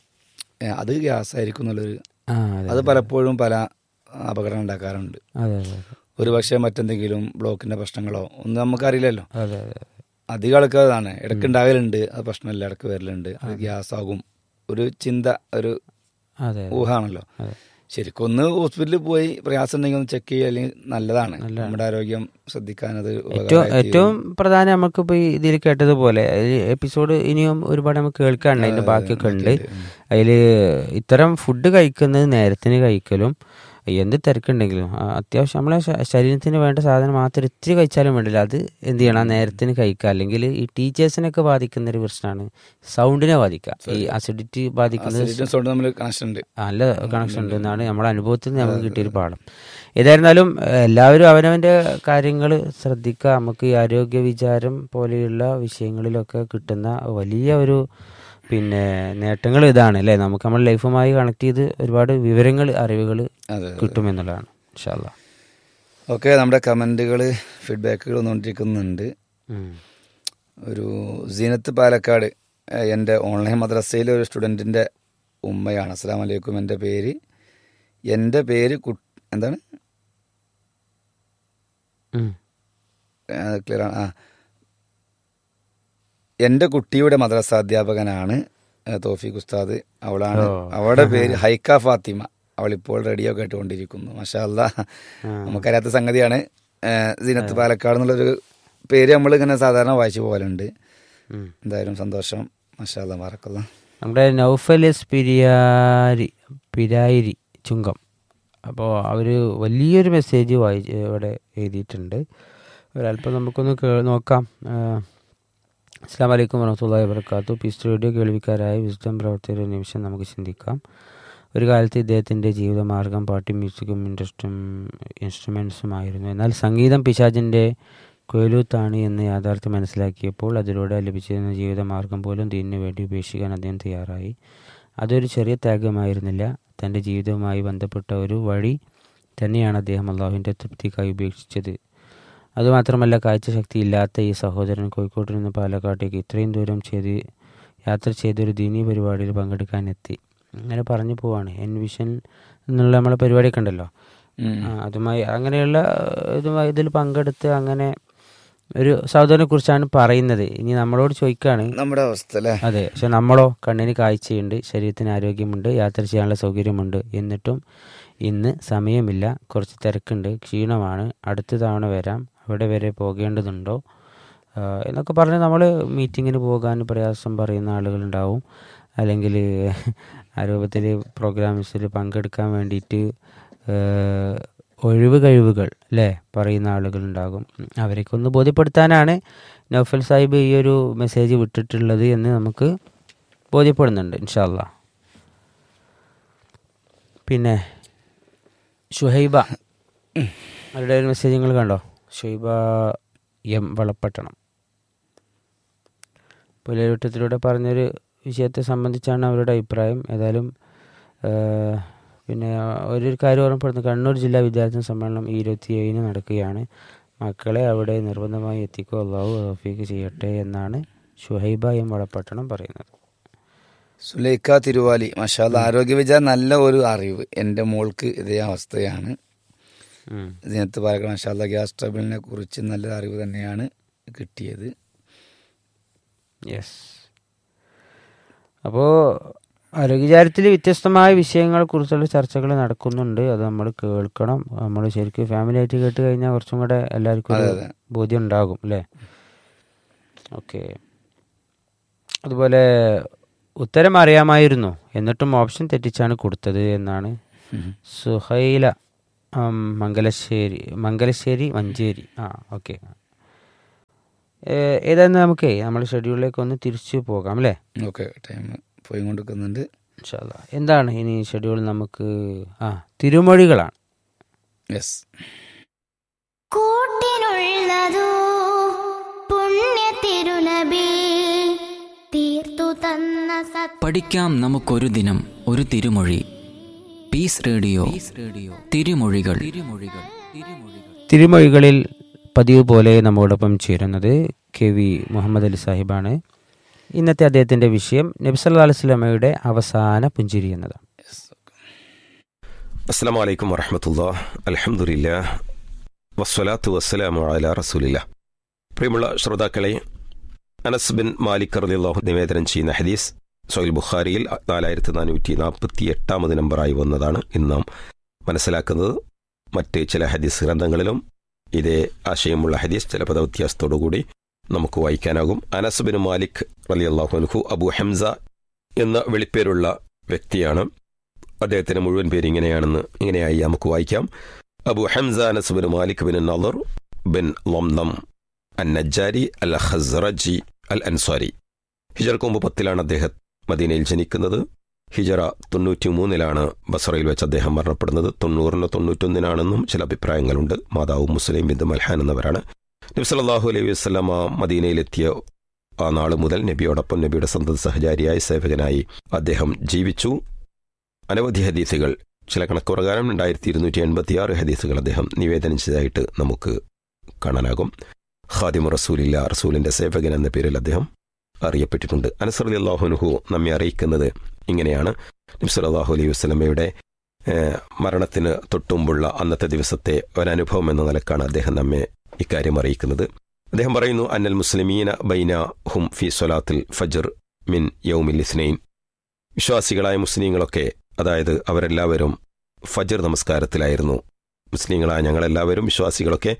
ഏ, അത് ഗ്യാസ് ആയിരിക്കും എന്നുള്ളൊരു ആ അതെ അത് പലപ്പോഴും പല അപകടം ഉണ്ടാക്കാറുണ്ട് അതെ അതെ ഒരു പക്ഷേ മറ്റെന്തെങ്കിലും ബ്ലോക്കിന്റെ പ്രശ്നങ്ങളോ ഒന്നും നമുക്കറിയില്ലല്ലോ അതെ അതെ അതെ അധികം ആൾക്ക് അതാണ് ഇടയ്ക്ക് ഉണ്ടാകലുണ്ട് അത് പ്രശ്നമില്ല ഇടയ്ക്ക് വരലുണ്ട് അത് ഗ്യാസ് ആകും ഒരു ചിന്ത ഒരു അതെ ഊഹമാണല്ലോ അതെ. ശരിക്കും ഒന്ന് ഹോസ്പിറ്റലിൽ പോയി പ്രയാസം ഉണ്ടെങ്കിൽ ഒന്ന് ചെക്ക് ചെയ്യുക അല്ലെങ്കിൽ നല്ലതാണ് നമ്മുടെ ആരോഗ്യം ശ്രദ്ധിക്കാൻ അത് ഏറ്റവും ഉപകാരമായി തീരും. ഏറ്റവും പ്രധാനം നമുക്കിപ്പോൾ ഈ ഇതിൽ കേട്ടതുപോലെ എപ്പിസോഡ് ഇനിയും ഒരുപാട് നമുക്ക് കേൾക്കാനുണ്ട് അതിന്റെ ബാക്കിയൊക്കെ ഉണ്ട് അതിൽ ഇത്തരം ഫുഡ് കഴിക്കുന്നത് നേരത്തിന് കഴിക്കലും എന്ത് തിരക്കുണ്ടെങ്കിലും ആ, അത്യാവശ്യം നമ്മളെ ശ- ശരീരത്തിന് വേണ്ട സാധനം മാത്രം ഇത്തിരി കഴിച്ചാലും വേണ്ടില്ല അത് എന്ത് ചെയ്യണം ആ നേരത്തിന് കഴിക്കുക അല്ലെങ്കിൽ ഈ ടീച്ചേഴ്സിനൊക്കെ ബാധിക്കുന്ന ഒരു പ്രശ്നമാണ് സൗണ്ടിനെ ബാധിക്കുക ഈ അസിഡിറ്റി ബാധിക്കുന്നത് Acidity സോണ്ട് തമ്മിൽ കണക്ഷൻ ഉണ്ട് നല്ല കണക്ഷൻ ഉണ്ട് എന്നാണ് നമ്മുടെ അനുഭവത്തിൽ നിന്ന് നമുക്ക് കിട്ടിയൊരു പാഠം ഏതായിരുന്നാലും ഏഹ്, എല്ലാവരും അവനവൻ്റെ കാര്യങ്ങൾ ശ്രദ്ധിക്കുക നമുക്ക് ഈ ആരോഗ്യ വിചാരം പോലെയുള്ള വിഷയങ്ങളിലൊക്കെ കിട്ടുന്ന വലിയ ഒരു പിന്നെ നേട്ടങ്ങൾ ഇതാണ് അല്ലേ നമുക്ക് നമ്മുടെ ലൈഫുമായി കണക്ട് ചെയ്ത് ഒരുപാട് വിവരങ്ങൾ അറിവുകൾ അതെ കിട്ടുമെന്നുള്ളതാണ് ഇൻഷാല്ല ഓക്കെ നമ്മുടെ കമന്റുകൾ ഫീഡ്ബാക്കുകൾ വന്നുകൊണ്ടിരിക്കുന്നുണ്ട് ഒരു സീനത്ത് പാലക്കാട് ഏഹ്, എൻ്റെ ഓൺലൈൻ മദ്രസയിലെ ഒരു സ്റ്റുഡൻറ്റിൻ്റെ ഉമ്മയാണ് അസ്സാം വലൈക്കും എൻ്റെ പേര് എൻ്റെ പേര് കു എന്താണ് ക്ലിയർ ആണ് ആ എൻ്റെ കുട്ടിയുടെ മദ്രസ അധ്യാപകനാണ് ഏഹ്, തോഫീഖ് ഉസ്താദ് അവളാണ് അവളുടെ പേര് ഹൈക്ക ഫാത്തിമ അവളിപ്പോൾ റേഡിയോ കേട്ടുകൊണ്ടിരിക്കുന്നു മഷാ അല്ലാ നമുക്കറിയാത്ത സംഗതിയാണ് ഏഹ്, സീനത്ത് പാലക്കാട് എന്നുള്ളൊരു പേര് നമ്മൾ ഇങ്ങനെ സാധാരണ വായിച്ചു പോകലുണ്ട് എന്തായാലും സന്തോഷം മഷാ അല്ലാ മറക്കല്ല നമ്മുടെ നൗഫലിസ് പിരിയാരി പിരായിരി ചുങ്കം അപ്പോൾ അവർ വലിയൊരു മെസ്സേജ് വായി ഇവിടെ എഴുതിയിട്ടുണ്ട് ഒരല്പം നമുക്കൊന്ന് കേ നോക്കാം അസ്സാം വലൈക്കും വറഹമുല്ലാ വാബർക്കാത്തു പീസ് റേഡിയോ കേൾവിക്കാരായ വിസ്ഡം പ്രവർത്തകരുടെ നിമിഷം നമുക്ക് ചിന്തിക്കാം ഒരു കാലത്ത് ഇദ്ദേഹത്തിൻ്റെ ജീവിതമാർഗം പാട്ടും മ്യൂസിക്കും ഇൻട്രസ്റ്റും ഇൻസ്ട്രുമെൻസുമായിരുന്നു എന്നാൽ സംഗീതം പിശാചിൻ്റെ കൊയിലൂത്താണ് എന്ന് യാഥാർത്ഥ്യം മനസ്സിലാക്കിയപ്പോൾ അതിലൂടെ ലഭിച്ചിരുന്ന ജീവിതമാർഗം പോലും ദീനിനു വേണ്ടി ഉപേക്ഷിക്കാൻ അദ്ദേഹം തയ്യാറായി അതൊരു ചെറിയ ത്യാഗമായിരുന്നില്ല തൻ്റെ ജീവിതവുമായി ബന്ധപ്പെട്ട ഒരു വഴി തന്നെയാണ് അദ്ദേഹം അള്ളാഹുവിൻ്റെ തൃപ്തിക്കായി ഉപേക്ഷിച്ചത് അതുമാത്രമല്ല കാഴ്ചശക്തി ഇല്ലാത്ത ഈ സഹോദരൻ കോഴിക്കോട്ട് നിന്ന് പാലക്കാട്ടേക്ക് ഇത്രയും ദൂരം ചെയ്ത് യാത്ര ചെയ്തൊരു ദീനീ പരിപാടിയിൽ പങ്കെടുക്കാനെത്തി അങ്ങനെ പറഞ്ഞു പോവാണ് എൻവിഷൻ എന്നുള്ള നമ്മളെ പരിപാടിയൊക്കെ ഉണ്ടല്ലോ ഉം. ആ, അതുമായി അങ്ങനെയുള്ള ഇതുമായി ഇതിൽ പങ്കെടുത്ത് അങ്ങനെ ഒരു സഹോദരനെ കുറിച്ചാണ് പറയുന്നത് ഇനി നമ്മളോട് ചോദിക്കുകയാണ് നമ്മുടെ അവസ്ഥ അല്ലേ അതെ പക്ഷെ നമ്മളോ കണ്ണിന് കാഴ്ചയുണ്ട് ശരീരത്തിന് ആരോഗ്യമുണ്ട് യാത്ര ചെയ്യാനുള്ള സൗകര്യമുണ്ട് എന്നിട്ടും ഇന്ന് സമയമില്ല കുറച്ച് തിരക്കുണ്ട് ക്ഷീണമാണ് അടുത്ത തവണ വരാം അവിടെ വരെ പോകേണ്ടതുണ്ടോ ആ, എന്നൊക്കെ പറഞ്ഞ് നമ്മൾ മീറ്റിങ്ങിന് പോകാൻ പ്രയാസം പറയുന്ന ആളുകളുണ്ടാവും അല്ലെങ്കിൽ ആ രൂപത്തിൽ പ്രോഗ്രാംസിൽ പങ്കെടുക്കാൻ വേണ്ടിയിട്ട് ആ, ഒഴിവ് കഴിവുകൾ അല്ലേ പറയുന്ന ആളുകളുണ്ടാകും അവരെയൊക്കെ ഒന്ന് ബോധ്യപ്പെടുത്താനാണ് നൗഫൽ സാഹിബ് ഈ ഒരു മെസ്സേജ് വിട്ടിട്ടുള്ളത് എന്ന് നമുക്ക് ബോധ്യപ്പെടുന്നുണ്ട് ഇൻഷാല്ല പിന്നെ ഷുഹൈബ അവരുടെ ഒരു മെസ്സേജ് നിങ്ങൾ കണ്ടോ ഷുഹൈബ എം വളപ്പട്ടണം പുലരുട്ടത്തിലൂടെ പറഞ്ഞൊരു വിഷയത്തെ സംബന്ധിച്ചാണ് അവരുടെ അഭിപ്രായം ഏതായാലും ആ, പിന്നെ ഒരു കാര്യം ഓർമ്മപ്പെടുന്നു കണ്ണൂർ ജില്ലാ വിദ്യാർത്ഥി സമ്മേളനം ഈ ഇരുപത്തിയേഴിന് നടക്കുകയാണ് മക്കളെ അവിടെ നിർബന്ധമായി എത്തിക്കുക അള്ളാഹു റഫീക്ക് ചെയ്യട്ടെ എന്നാണ് ഷുഹൈബ എം വളപ്പട്ടണം പറയുന്നത് സുലൈഖ തിരുവാലി മഷാല ആരോഗ്യ വിചാര നല്ല ഒരു അറിവ് എൻ്റെ മോൾക്ക് ഇതേ അവസ്ഥയാണ് ഉം. ഇതിനകത്ത് പറയുക മഷാല ഗ്യാസ് ട്രബിളിനെ കുറിച്ച് നല്ല അറിവ് തന്നെയാണ് കിട്ടിയത് യെസ് അപ്പോൾ ആരോഗ്യചാരത്തിൽ വ്യത്യസ്തമായ വിഷയങ്ങളെ കുറിച്ചുള്ള ചർച്ചകൾ നടക്കുന്നുണ്ട് അത് നമ്മൾ കേൾക്കണം നമ്മൾ ശരിക്കും ഫാമിലി ആയിട്ട് കേട്ട് കഴിഞ്ഞാൽ കുറച്ചും കൂടെ എല്ലാവർക്കും ഒരു അതെ, അതെ. ബോധ്യം ഉണ്ടാകും അല്ലേ ഓക്കെ അതുപോലെ ഉത്തരം അറിയാമായിരുന്നു എന്നിട്ടും ഓപ്ഷൻ തെറ്റിച്ചാണ് കൊടുത്തത് എന്നാണ് സുഹൈല ഉം, മംഗലശ്ശേരി മംഗലശ്ശേരി മഞ്ചേരി ആ ഓക്കെ ഏതായാലും നമുക്ക് നമ്മുടെ ഷെഡ്യൂളിലേക്ക് ഒന്ന് തിരിച്ചു പോകാം അല്ലേ ഓക്കെ ടൈം പോയി കൊണ്ടിരിക്കുന്നുണ്ട് ഇൻഷാല്ലാ എന്താണ് ഇനി ഷെഡ്യൂൾ നമുക്ക് ആ തിരുമൊഴികളാണ് യെസ് കൂട്ടിനുള്ളതോ പുണ്യ തിരുനബി തീർത്തു തന്ന സത് പഠിക്കാം നമുക്കൊരു ദിനം ഒരു തിരുമൊഴി പീസ് റേഡിയോ റേഡിയോ തിരുമൊഴികൾ തിരുമൊഴികൾ തിരുമൊഴികൾ തിരുമൊഴികളിൽ പതിവ് പോലെ നമ്മോടൊപ്പം ചേരുന്നത് കെ വി മുഹമ്മദ് അലി സാഹിബാണ് ഇന്നത്തെ അദ്ദേഹത്തിൻ്റെ വിഷയം നബ്സല്ലാ അലുസ്ലമയുടെ അവസാന പുഞ്ചിരി എന്നതാണ് അസ്സാം വലൈക്കും വറഹമത്തുള്ള അലഹമുല്ല വസ്വലാത്തു വസ്സലാമു അല റസൂലില്ല പ്രിയമുള്ള ശ്രോതാക്കളെ അനസ് ബിൻ മാലിക് റളിയല്ലാഹു നിവേദനം ചെയ്യുന്ന ഹദീസ് സൊയിൽ ബുഖാരിയിൽ നാലായിരത്തി നാനൂറ്റി നാൽപ്പത്തി എട്ടാമത് നമ്പറായി വന്നതാണ് ഇന്ന് നാം മനസ്സിലാക്കുന്നത് മറ്റ് ചില ഹദീസ് ഗ്രന്ഥങ്ങളിലും ഇതേ ആശയമുള്ള ഹദീസ് ചില പദവ്യത്യാസത്തോടുകൂടി നമുക്ക് വായിക്കാനാകും അനസ് ബിൻ മാലിക് റളിയല്ലാഹു അൻഹു അബു ഹംസ എന്ന വെളിപ്പേരുള്ള വ്യക്തിയാണ് അദ്ദേഹത്തിന്റെ മുഴുവൻ പേര് ഇങ്ങനെയാണെന്ന് ഇങ്ങനെയായി നമുക്ക് വായിക്കാം Abu Hamza Anas bin Malik bin Nadr ബിൻ ലംനം അൻ നജ്ജാരി അൽ ഹസ്റജി അൽ അൻസ്വാരി ഹിജർക്ക് മുമ്പ് പത്തിലാണ് അദ്ദേഹം മദീനയിൽ ജനിക്കുന്നത് ഹിജറ തൊണ്ണൂറ്റി മൂന്നിലാണ് ബസറയിൽ വെച്ച് അദ്ദേഹം മരണപ്പെടുന്നത് തൊണ്ണൂറിന് തൊണ്ണൂറ്റൊന്നിനാണെന്നും ചില അഭിപ്രായങ്ങളുണ്ട് മാതാവ് മുസ്ലിം ബിന്ദു മൽഹാൻ എന്നവരാണ് നബി സല്ലല്ലാഹു അലൈഹി വസ്ലമ മദീനയിലെത്തിയ ആ നാൾ മുതൽ നബിയോടൊപ്പം നബിയുടെ സന്തത സഹചാരിയായി സേവകനായി അദ്ദേഹം ജീവിച്ചു അനവധി ഹദീസുകൾ ചില കണക്ക് പ്രകാരം രണ്ടായിരത്തി ഇരുന്നൂറ്റി എൺപത്തിയാറ് ഹദീസുകൾ അദ്ദേഹം നിവേദനം ചെയ്തതായിട്ട് നമുക്ക് കാണാനാകും ഖാദിമു റസൂലില്ല റസൂലിന്റെ സേവകൻ എന്ന പേരിൽ അദ്ദേഹം അറിയപ്പെട്ടിട്ടുണ്ട് അനസർ അലി അള്ളാഹുനുഹു നമ്മെ അറിയിക്കുന്നത് ഇങ്ങനെയാണ് നബ്സൽ അള്ളാഹു അലൈഹി വസ്ലമയുടെ മരണത്തിന് തൊട്ടുമുമ്പുള്ള അന്നത്തെ ദിവസത്തെ ഒരനുഭവം എന്ന നിലക്കാണ് അദ്ദേഹം നമ്മെ ഇക്കാര്യം അറിയിക്കുന്നത് അദ്ദേഹം പറയുന്നു അന്നൽ മുസ്ലിമീന ബൈന ഹും ഫി സൊലാത്തിൽ ഫജർ മിൻ യൗമിൽ ഇസ്നൈൻ വിശ്വാസികളായ മുസ്ലിങ്ങളൊക്കെ അതായത് അവരെല്ലാവരും ഫജർ നമസ്കാരത്തിലായിരുന്നു മുസ്ലിങ്ങളായ ഞങ്ങളെല്ലാവരും വിശ്വാസികളൊക്കെ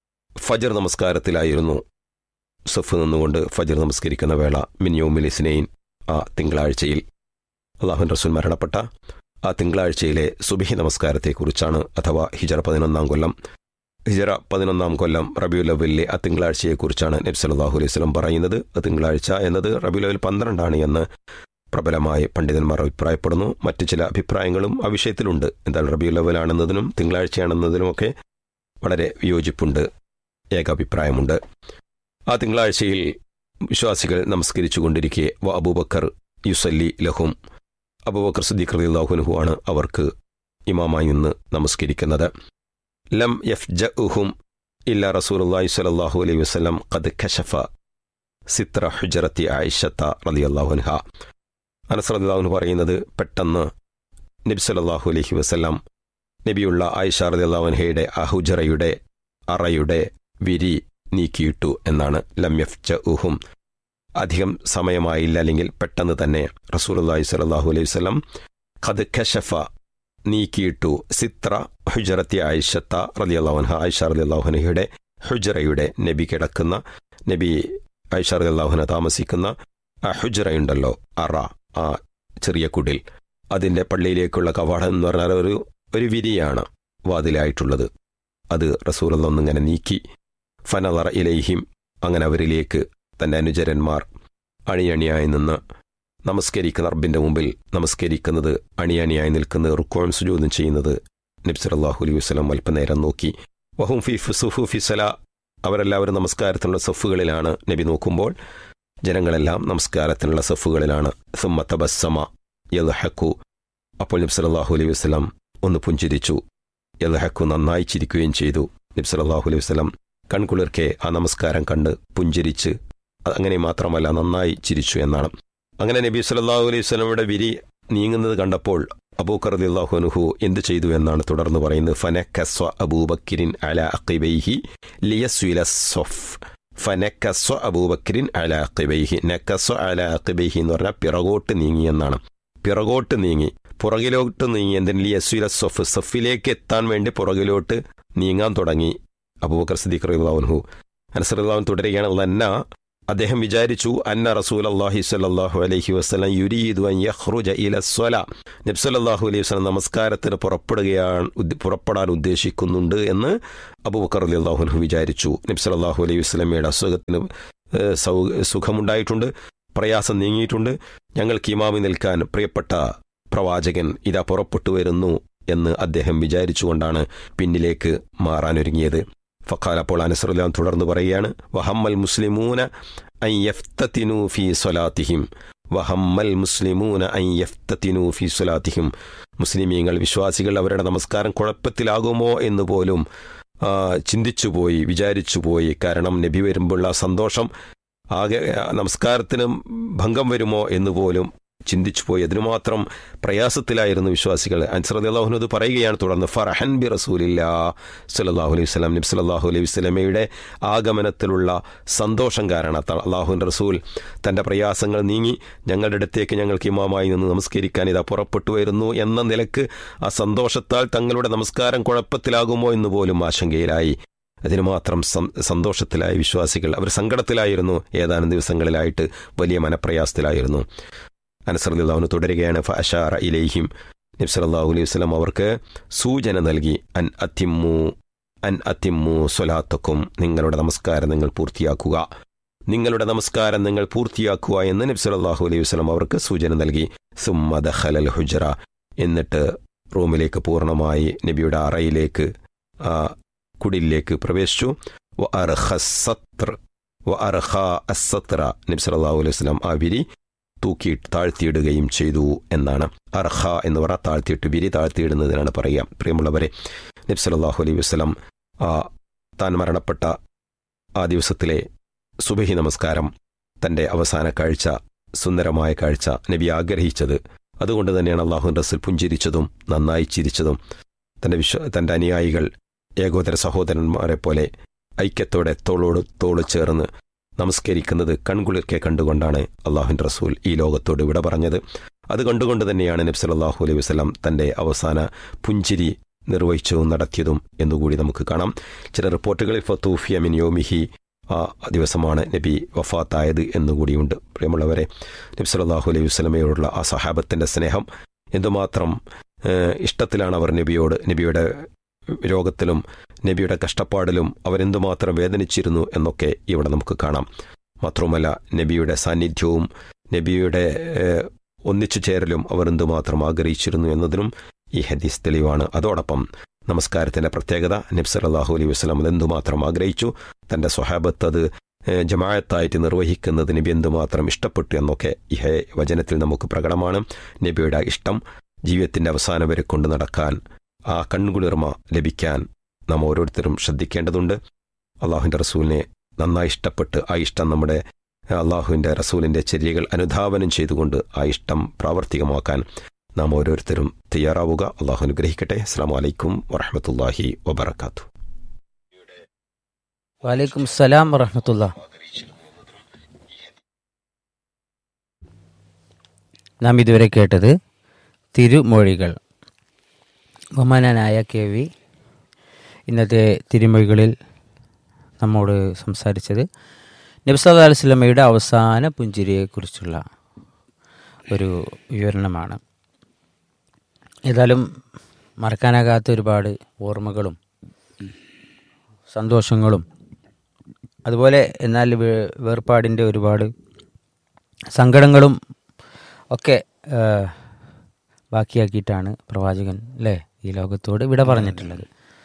ഫജർ നമസ്കാരത്തിലായിരുന്നു സഫ് നിന്നുകൊണ്ട് ഫജർ നമസ്കരിക്കുന്ന വേള മിൻ യൗമിൽ ഇസ്നൈൻ ആ തിങ്കളാഴ്ചയിൽ അള്ളാഹുൻ റസൂൽ മരണപ്പെട്ട ആ തിങ്കളാഴ്ചയിലെ സുബിഹി നമസ്കാരത്തെക്കുറിച്ചാണ് അഥവാ ഹിജറ പതിനൊന്നാം കൊല്ലം ഹിജറ പതിനൊന്നാം കൊല്ലം റബിയുൽ അവലിലെ ആ തിങ്കളാഴ്ചയെക്കുറിച്ചാണ് നബി സല്ലല്ലാഹു അലൈഹി വസല്ലം പറയുന്നത് ആ തിങ്കളാഴ്ച എന്നത് റബിയുൽ അവൽ പന്ത്രണ്ടാണ് എന്ന് പ്രബലമായി പണ്ഡിതന്മാർ അഭിപ്രായപ്പെടുന്നു മറ്റു ചില അഭിപ്രായങ്ങളും ആ വിഷയത്തിലുണ്ട് എന്താണ് റബിയുൽ അവലാണെന്നതിനും തിങ്കളാഴ്ചയാണെന്നതിനുമൊക്കെ വളരെ വിയോജിപ്പുണ്ട് ഏകാഭിപ്രായമുണ്ട് ആ തിങ്കളാഴ്ചയിൽ വിശ്വാസികൾ നമസ്കരിച്ചു കൊണ്ടിരിക്കെ വ അബൂബക്കർ യുസല്ലി ലഹും അബൂബക്കർ സുദ്ദീഖ് റളിയല്ലാഹുൻഹു ആണ് അവർക്ക് ഇമാമായി നിന്ന് നമസ്കരിക്കുന്നത് ലം യഫ് ജഹും ഇല്ല റസൂലുള്ളാഹി സ്വല്ലല്ലാഹു അലൈഹി വസല്ലം ഖദ് കശഫ സിത്ര ഹുജറത്തി ആയിഷത്ത റലി അള്ളാഹുൻഹ അനസ് റലിള്ളാഹുൻ പറയുന്നത് പെട്ടെന്ന് നബി സല്ലല്ലാഹു അലൈഹി വസല്ലം നബിയുള്ള ആയിഷ റലി അള്ളാഹുൻഹയുടെ ആ ഹുജറയുടെ അറയുടെ വിരി നീക്കിയിട്ടു എന്നാണ് ലമ്യഫ് ച ഉഹും അധികം സമയമായില്ല അല്ലെങ്കിൽ പെട്ടെന്ന് തന്നെ റസൂലുള്ളാഹി സ്വല്ലല്ലാഹു അലൈഹി വസല്ലം ഖദ് കശഫ നീക്കിയിട്ടു സിത്ര ഹുജറത്തി ആയിഷത്ത റലിയല്ലാഹുൻഹ ആയിഷ റലിയല്ലാഹുനഹയുടെ ഹുജറയുടെ നബി കിടക്കുന്ന നബി ആയിഷ റലിയല്ലാഹുന താമസിക്കുന്ന ആ ഹുജറയുണ്ടല്ലോ അറ ആ ചെറിയ കുടിൽ അതിൻ്റെ പള്ളിയിലേക്കുള്ള കവാടം എന്ന് പറഞ്ഞാൽ ഒരു ഒരു വിരിയാണ് വാതിലായിട്ടുള്ളത് അത് റസൂലൊന്നിങ്ങനെ നീക്കി ഫനലറ ഇലൈഹിം അങ്ങനെ അവരിലേക്ക് തൻ്റെ അനുചരന്മാർ അണിയണിയായി നിന്ന് നമസ്കരിക്കുന്ന റബ്ബിന്റെ മുമ്പിൽ നമസ്കരിക്കുന്നത് അണിയണിയായി നിൽക്കുന്നത് റുക്കോം സുജൂദും ചെയ്യുന്നത് നബ്സലാഹു അലൈഹി വസ്ലം അല്പനേരം നോക്കി വഹും ഫി സുഫു ഫിസല അവരെല്ലാവരും നമസ്കാരത്തിനുള്ള സഫുകളിലാണ് നബി നോക്കുമ്പോൾ ജനങ്ങളെല്ലാം നമസ്കാരത്തിനുള്ള സഫുകളിലാണ് സുമ്മത്ത ബസ്സമ യൽഹക്കു അപ്പോൾ നബ്സലാഹു അലൈഹി വസ്ലം ഒന്ന് പുഞ്ചിരിച്ചു യൽഹക്കു നന്നായി ചിരിക്കുകയും ചെയ്തു നബ്സലാഹു അലൈഹി വസ്ലം കൺകുളിർക്കെ ആ നമസ്കാരം കണ്ട് പുഞ്ചിരിച്ച് അങ്ങനെ മാത്രമല്ല നന്നായി ചിരിച്ചു എന്നാണ് അങ്ങനെ നബി സല്ലല്ലാഹു അലൈഹി വസല്ലമയുടെ വിരി നീങ്ങുന്നത് കണ്ടപ്പോൾ അബൂക്കർ റളിയല്ലാഹു അൻഹു എന്ത് ചെയ്തു എന്നാണ് തുടർന്ന് പറയുന്നത് ഫനക്കസ്വ അബൂബക്കിരിൻ അല അഖിബൈഹി ലിയസ്വില സഫ് ഫനക്കസ്വ അബൂബക്കിരിൻ അല അഖിബൈഹി നക്കസ്വ അല അഖിബൈഹി എന്ന് പറഞ്ഞാൽ പിറകോട്ട് നീങ്ങി എന്നാണ് പിറകോട്ട് നീങ്ങി പുറകിലോട്ട് നീങ്ങി എന്തിന് ലിയസ്വില സഫ് സഫിലേക്ക് എത്താൻ വേണ്ടി പുറകിലോട്ട് നീങ്ങാൻ തുടങ്ങി അബൂബക്കർ സിദ്ദീഖ് റളിയല്ലാഹു അൻഹു അനസറുല്ലാഹു തുടരുകയാണ് ലന്ന അദ്ദേഹം വിചാരിച്ചു അന്ന റസൂൽ അള്ളാഹി സല്ലാഹു അലൈഹി വസ്ലം യുരീദു അൻ യഖ്റുജ ഇല സ്വല നബ്സല്ലാഹു അലൈഹി വസ്ലം നമസ്കാരത്തിന് പുറപ്പെടുകയാണ് ഉദ്ദ- പുറപ്പെടാൻ ഉദ്ദേശിക്കുന്നുണ്ട് എന്ന് അബൂബക്കർ അലി അള്ളാഹുനഹു വിചാരിച്ചു നബ്സല്ലാഹു അലൈഹി വസ്ലമയുടെ അസുഖത്തിന് ഏഹ്, സൗ- സുഖമുണ്ടായിട്ടുണ്ട് പ്രയാസം നീങ്ങിയിട്ടുണ്ട് ഞങ്ങൾക്ക് ഇമാമി നിൽക്കാൻ പ്രിയപ്പെട്ട പ്രവാചകൻ ഇതാ പുറപ്പെട്ടു വരുന്നു എന്ന് അദ്ദേഹം വിചാരിച്ചുകൊണ്ടാണ് പിന്നിലേക്ക് മാറാനൊരുങ്ങിയത് ഫഖാൽ അപ്പോൾ അനസറുല്ലാം തുടർന്ന് പറയുകയാണ് വഹമ്മൽ മുസ്ലിമൂന അൻ യഫ്തതിനു ഫീ സ്വലാത്തിഹിം വഹമ്മൽ മുസ്ലിമൂന അൻ യഫ്തതിനു ഫീ സ്വലാത്തിഹിം മുസ്ലിമീങ്ങൾ വിശ്വാസികൾ അവരുടെ നമസ്കാരം കുഴപ്പത്തിലാകുമോ എന്ന് പോലും ആ, ചിന്തിച്ചുപോയി വിചാരിച്ചുപോയി കാരണം നബി വരുമ്പോഴുള്ള സന്തോഷം ആകെ ആ, നമസ്കാരത്തിന് ഭംഗം വരുമോ എന്ന് പോലും ചിന്തിച്ചുപോയി അതിനുമാത്രം പ്രയാസത്തിലായിരുന്നു വിശ്വാസികൾ അൻസറദാഹുനു അത് പറയുകയാണ് തുടർന്ന് ഫറഹൻ ബി റസൂലില്ല സല്ലാഹു അലൈഹി വസ്ലാം നബി സല്ലാഹു അലൈഹി വസ്ലമയുടെ ആഗമനത്തിലുള്ള സന്തോഷം കാരണത്താൽ അള്ളാഹുൻ റസൂൽ തൻ്റെ പ്രയാസങ്ങൾ നീങ്ങി ഞങ്ങളുടെ അടുത്തേക്ക് ഞങ്ങൾക്ക് ഇമാമായി നിന്ന് നമസ്കരിക്കാൻ ഇതാ പുറപ്പെട്ടു വരുന്നു എന്ന നിലക്ക് ആ സന്തോഷത്താൽ തങ്ങളുടെ നമസ്കാരം കുഴപ്പത്തിലാകുമോ എന്ന് പോലും ആശങ്കയിലായി അതിന് മാത്രം സം- സന്തോഷത്തിലായ വിശ്വാസികൾ അവർ സങ്കടത്തിലായിരുന്നു ഏതാനും ദിവസങ്ങളിലായിട്ട് വലിയ മനപ്രയാസത്തിലായിരുന്നു അനസറുദ്ദാവിന് തുടരുകയാണ് ഫഅഷാറ ഇലൈഹിം നബ്സലാഹു അലൈഹി വസ്ലം അവർക്ക് സൂചന നൽകി അൻ അത്തിമ്മു അൻ അത്തിമ്മു സ്വലാത്തക്കും നിങ്ങളുടെ നമസ്കാരം നിങ്ങൾ പൂർത്തിയാക്കുക നിങ്ങളുടെ നമസ്കാരം നിങ്ങൾ പൂർത്തിയാക്കുക എന്ന് നബ്സലാഹു അലൈഹി വസ്ലം അവർക്ക് സൂചന നൽകി സുമ്മദ ഖലൽ ഹുജറ എന്നിട്ട് റൂമിലേക്ക് പൂർണ്ണമായി നബിയുടെ അറയിലേക്ക് ആ കുടിലേക്ക് പ്രവേശിച്ചു വ അർഹ സത്ര വ അർഹ അസത്ര നബി സല്ലല്ലാഹു അലൈഹി വസല്ലം ആ വിരി തൂക്കി താഴ്ത്തിയിടുകയും ചെയ്തു എന്നാണ് അർഹ എന്ന് പറഞ്ഞാൽ താഴ്ത്തിയിട്ട് വിരി താഴ്ത്തിയിടുന്നതിനാണ് പറയുക പ്രിയമുള്ളവരെ നബി സല്ലല്ലാഹു അലൈഹി വസല്ലം ആ താൻ മരണപ്പെട്ട ആ ദിവസത്തിലെ സുബഹി നമസ്കാരം തൻ്റെ അവസാന കാഴ്ച സുന്ദരമായ കാഴ്ച നബി ആഗ്രഹിച്ചത് അതുകൊണ്ട് തന്നെയാണ് അള്ളാഹു റസൂൽ പുഞ്ചിരിച്ചതും നന്നായി ചിരിച്ചതും തൻ്റെ വിശ്വ തൻ്റെ അനുയായികൾ ഏകോദര സഹോദരന്മാരെ പോലെ ഐക്യത്തോടെ തോളോട് തോള് ചേർന്ന് നമസ്കരിക്കുന്നത് കൺകുളിർക്കെ കണ്ടുകൊണ്ടാണ് അള്ളാഹുൻ റസൂൽ ഈ ലോകത്തോട് വിട പറഞ്ഞത് അത് കണ്ടുകൊണ്ട് തന്നെയാണ് നബ്സ് അല്ലാഹു അലൈഹി വസ്ലം തൻ്റെ അവസാന പുഞ്ചിരി നിർവഹിച്ചതും നടത്തിയതും എന്നുകൂടി നമുക്ക് കാണാം ചില റിപ്പോർട്ടുകളിൽ ഫത്തൂഫിയ മിൻ യോമിഹി ആ ദിവസമാണ് നബി വഫാത്തായത് എന്നുകൂടിയുണ്ട് പ്രിയമുള്ളവരെ നബി സല്ലല്ലാഹു അലൈഹി വസ്ലമയോടുള്ള ആ സഹാബത്തിൻ്റെ സ്നേഹം എന്തുമാത്രം ഏഹ്, ഇഷ്ടത്തിലാണ് അവർ നബിയോട് നബിയുടെ രോഗത്തിലും നബിയുടെ കഷ്ടപ്പാടിലും അവരെന്തുമാത്രം വേദനിച്ചിരുന്നു എന്നൊക്കെ ഇവിടെ നമുക്ക് കാണാം മാത്രവുമല്ല നബിയുടെ സാന്നിധ്യവും നബിയുടെ ഏഹ്, ഒന്നിച്ചു ചേരലും അവർ എന്തുമാത്രം ആഗ്രഹിച്ചിരുന്നു എന്നതിനും ഈ ഹദീസ് തെളിവാണ് അതോടൊപ്പം നമസ്കാരത്തിന്റെ പ്രത്യേകത നബി സല്ലല്ലാഹു അലൈഹി വസല്ലം അതെന്തുമാത്രം ആഗ്രഹിച്ചു തന്റെ സ്വഹാബത്ത് അത് ഏഹ്, ജമാഅത്തായിട്ട് നിർവഹിക്കുന്നത് നബി എന്തുമാത്രം ഇഷ്ടപ്പെട്ടു എന്നൊക്കെ ഈ ഹേ- വചനത്തിൽ നമുക്ക് പ്രകടമാണ് നബിയുടെ ഇഷ്ടം ജീവിതത്തിന്റെ അവസാനം വരെ കൊണ്ടു നടക്കാൻ ആ കൺകുളിർമ ലഭിക്കാൻ നാം ഓരോരുത്തരും ശ്രദ്ധിക്കേണ്ടതുണ്ട് അള്ളാഹുവിൻ്റെ റസൂലിനെ നന്നായി ഇഷ്ടപ്പെട്ട് ആ ഇഷ്ടം നമ്മുടെ അള്ളാഹുവിൻ്റെ റസൂലിൻ്റെ ചര്യകൾ അനുധാവനം ചെയ്തുകൊണ്ട് ആ ഇഷ്ടം പ്രാവർത്തികമാക്കാൻ നാം ഓരോരുത്തരും തയ്യാറാവുക അള്ളാഹു അനുഗ്രഹിക്കട്ടെ അസ്സാം വലൈക്കും വറഹമത്തല്ലാഹി വബർക്കാത്തു വലൈക്കും സലാം വറഹമത്തുള്ള നാം ഇതുവരെ കേട്ടത് തിരുമൊഴികൾ ബഹുമാനായ കെ വി ഇന്നത്തെ തിരുമൊഴികളിൽ നമ്മോട് സംസാരിച്ചത് നബ്സല്ലാ അലുസ്ലമയുടെ അവസാന പുഞ്ചിരിയെക്കുറിച്ചുള്ള ഒരു വിവരണമാണ് ഏതായാലും മറക്കാനാകാത്ത ഒരുപാട് ഓർമ്മകളും സന്തോഷങ്ങളും അതുപോലെ എന്നാൽ വേ- വേർപാടിൻ്റെ ഒരുപാട് സങ്കടങ്ങളും ഒക്കെ ആ, ബാക്കിയാക്കിയിട്ടാണ് പ്രവാചകൻ അല്ലേ ഈ ലോകത്തോട് വിട പറഞ്ഞിട്ടുള്ളത്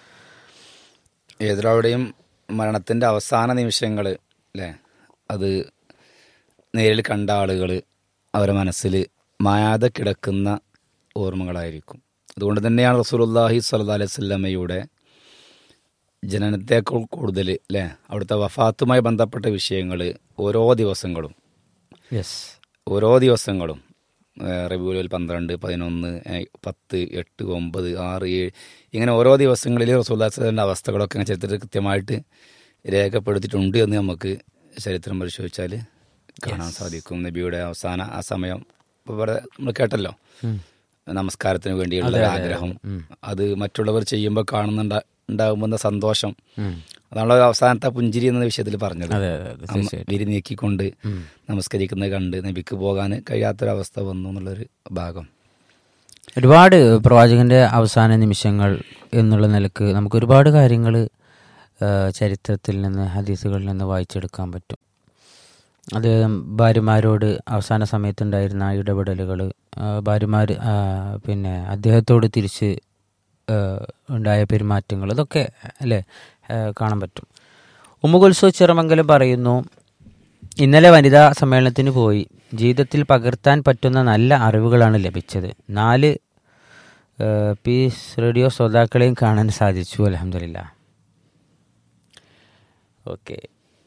ഏതൊരാളുടെയും മരണത്തിൻ്റെ അവസാന നിമിഷങ്ങൾ അല്ലേ അത് നേരിൽ കണ്ട ആളുകൾ അവരുടെ മനസ്സിൽ മായാതെ കിടക്കുന്ന ഓർമ്മകളായിരിക്കും അതുകൊണ്ട് തന്നെയാണ് റസൂലുള്ളാഹി സ്വല്ലല്ലാഹി അലൈഹി വസല്ലമയുടെ ജനനത്തേക്കാൾ കൂടുതൽ അല്ലേ അവിടുത്തെ വഫാത്തുമായി ബന്ധപ്പെട്ട വിഷയങ്ങൾ ഓരോ ദിവസങ്ങളും യെസ് ഓരോ ദിവസങ്ങളും റബിയുൽ പന്ത്രണ്ട് പതിനൊന്ന് ഏഹ്, പത്ത് എട്ട് ഒമ്പത് ആറ് ഏഴ് ഇങ്ങനെ ഓരോ ദിവസങ്ങളിൽ റസൂല്ലാസിൻ്റെ അവസ്ഥകളൊക്കെ ഇങ്ങനെ ചരിത്രത്തിൽ കൃത്യമായിട്ട് രേഖപ്പെടുത്തിയിട്ടുണ്ട് എന്ന് നമുക്ക് ചരിത്രം പരിശോധിച്ചാൽ കാണാൻ സാധിക്കും നബിയുടെ അവസാന ആ സമയം ഇപ്പോൾ ഇവിടെ നമ്മൾ കേട്ടല്ലോ നമസ്കാരത്തിന് വേണ്ടിയുള്ള ഒരു ആഗ്രഹം അത് മറ്റുള്ളവർ ചെയ്യുമ്പോൾ കാണുന്നുണ്ട ഉണ്ടാകുമ്പോൾ സന്തോഷം അതാണല്ലോ അവസാനത്തെ പുഞ്ചിരി എന്ന വിഷയത്തിൽ പറഞ്ഞത് അതെ അതെ അതെ അമ്മ വിരി നീക്കിക്കൊണ്ട് നമസ്കരിക്കുന്നത് കണ്ട് നബിക്ക് പോകാൻ കഴിയാത്തൊരവസ്ഥ വന്നു എന്നുള്ളൊരു ഭാഗം ഒരുപാട് പ്രവാചകന്റെ അവസാന നിമിഷങ്ങൾ എന്നുള്ള നിലക്ക് നമുക്ക് ഒരുപാട് കാര്യങ്ങൾ ചരിത്രത്തിൽ നിന്ന് ഹദീസുകളിൽ നിന്ന് വായിച്ചെടുക്കാൻ പറ്റും അത് ഭാര്യമാരോട് അവസാന സമയത്തുണ്ടായിരുന്ന ഇടപെടലുകൾ ഭാര്യമാർ പിന്നെ അദ്ദേഹത്തോട് തിരിച്ച് ആ, ഉണ്ടായ പെരുമാറ്റങ്ങൾ ഇതൊക്കെ അല്ലേ ആ, കാണാൻ പറ്റും ഉമ്മുകുൽസോ ചിറമംഗലം പറയുന്നു ഇന്നലെ വനിതാ സമ്മേളനത്തിന് പോയി ജീവിതത്തിൽ പകർത്താൻ പറ്റുന്ന നല്ല അറിവുകളാണ് ലഭിച്ചത് നാല് ആ, പീസ് റേഡിയോ ശ്രോതാക്കളെയും കാണാൻ സാധിച്ചു അലഹമില്ല ഓക്കെ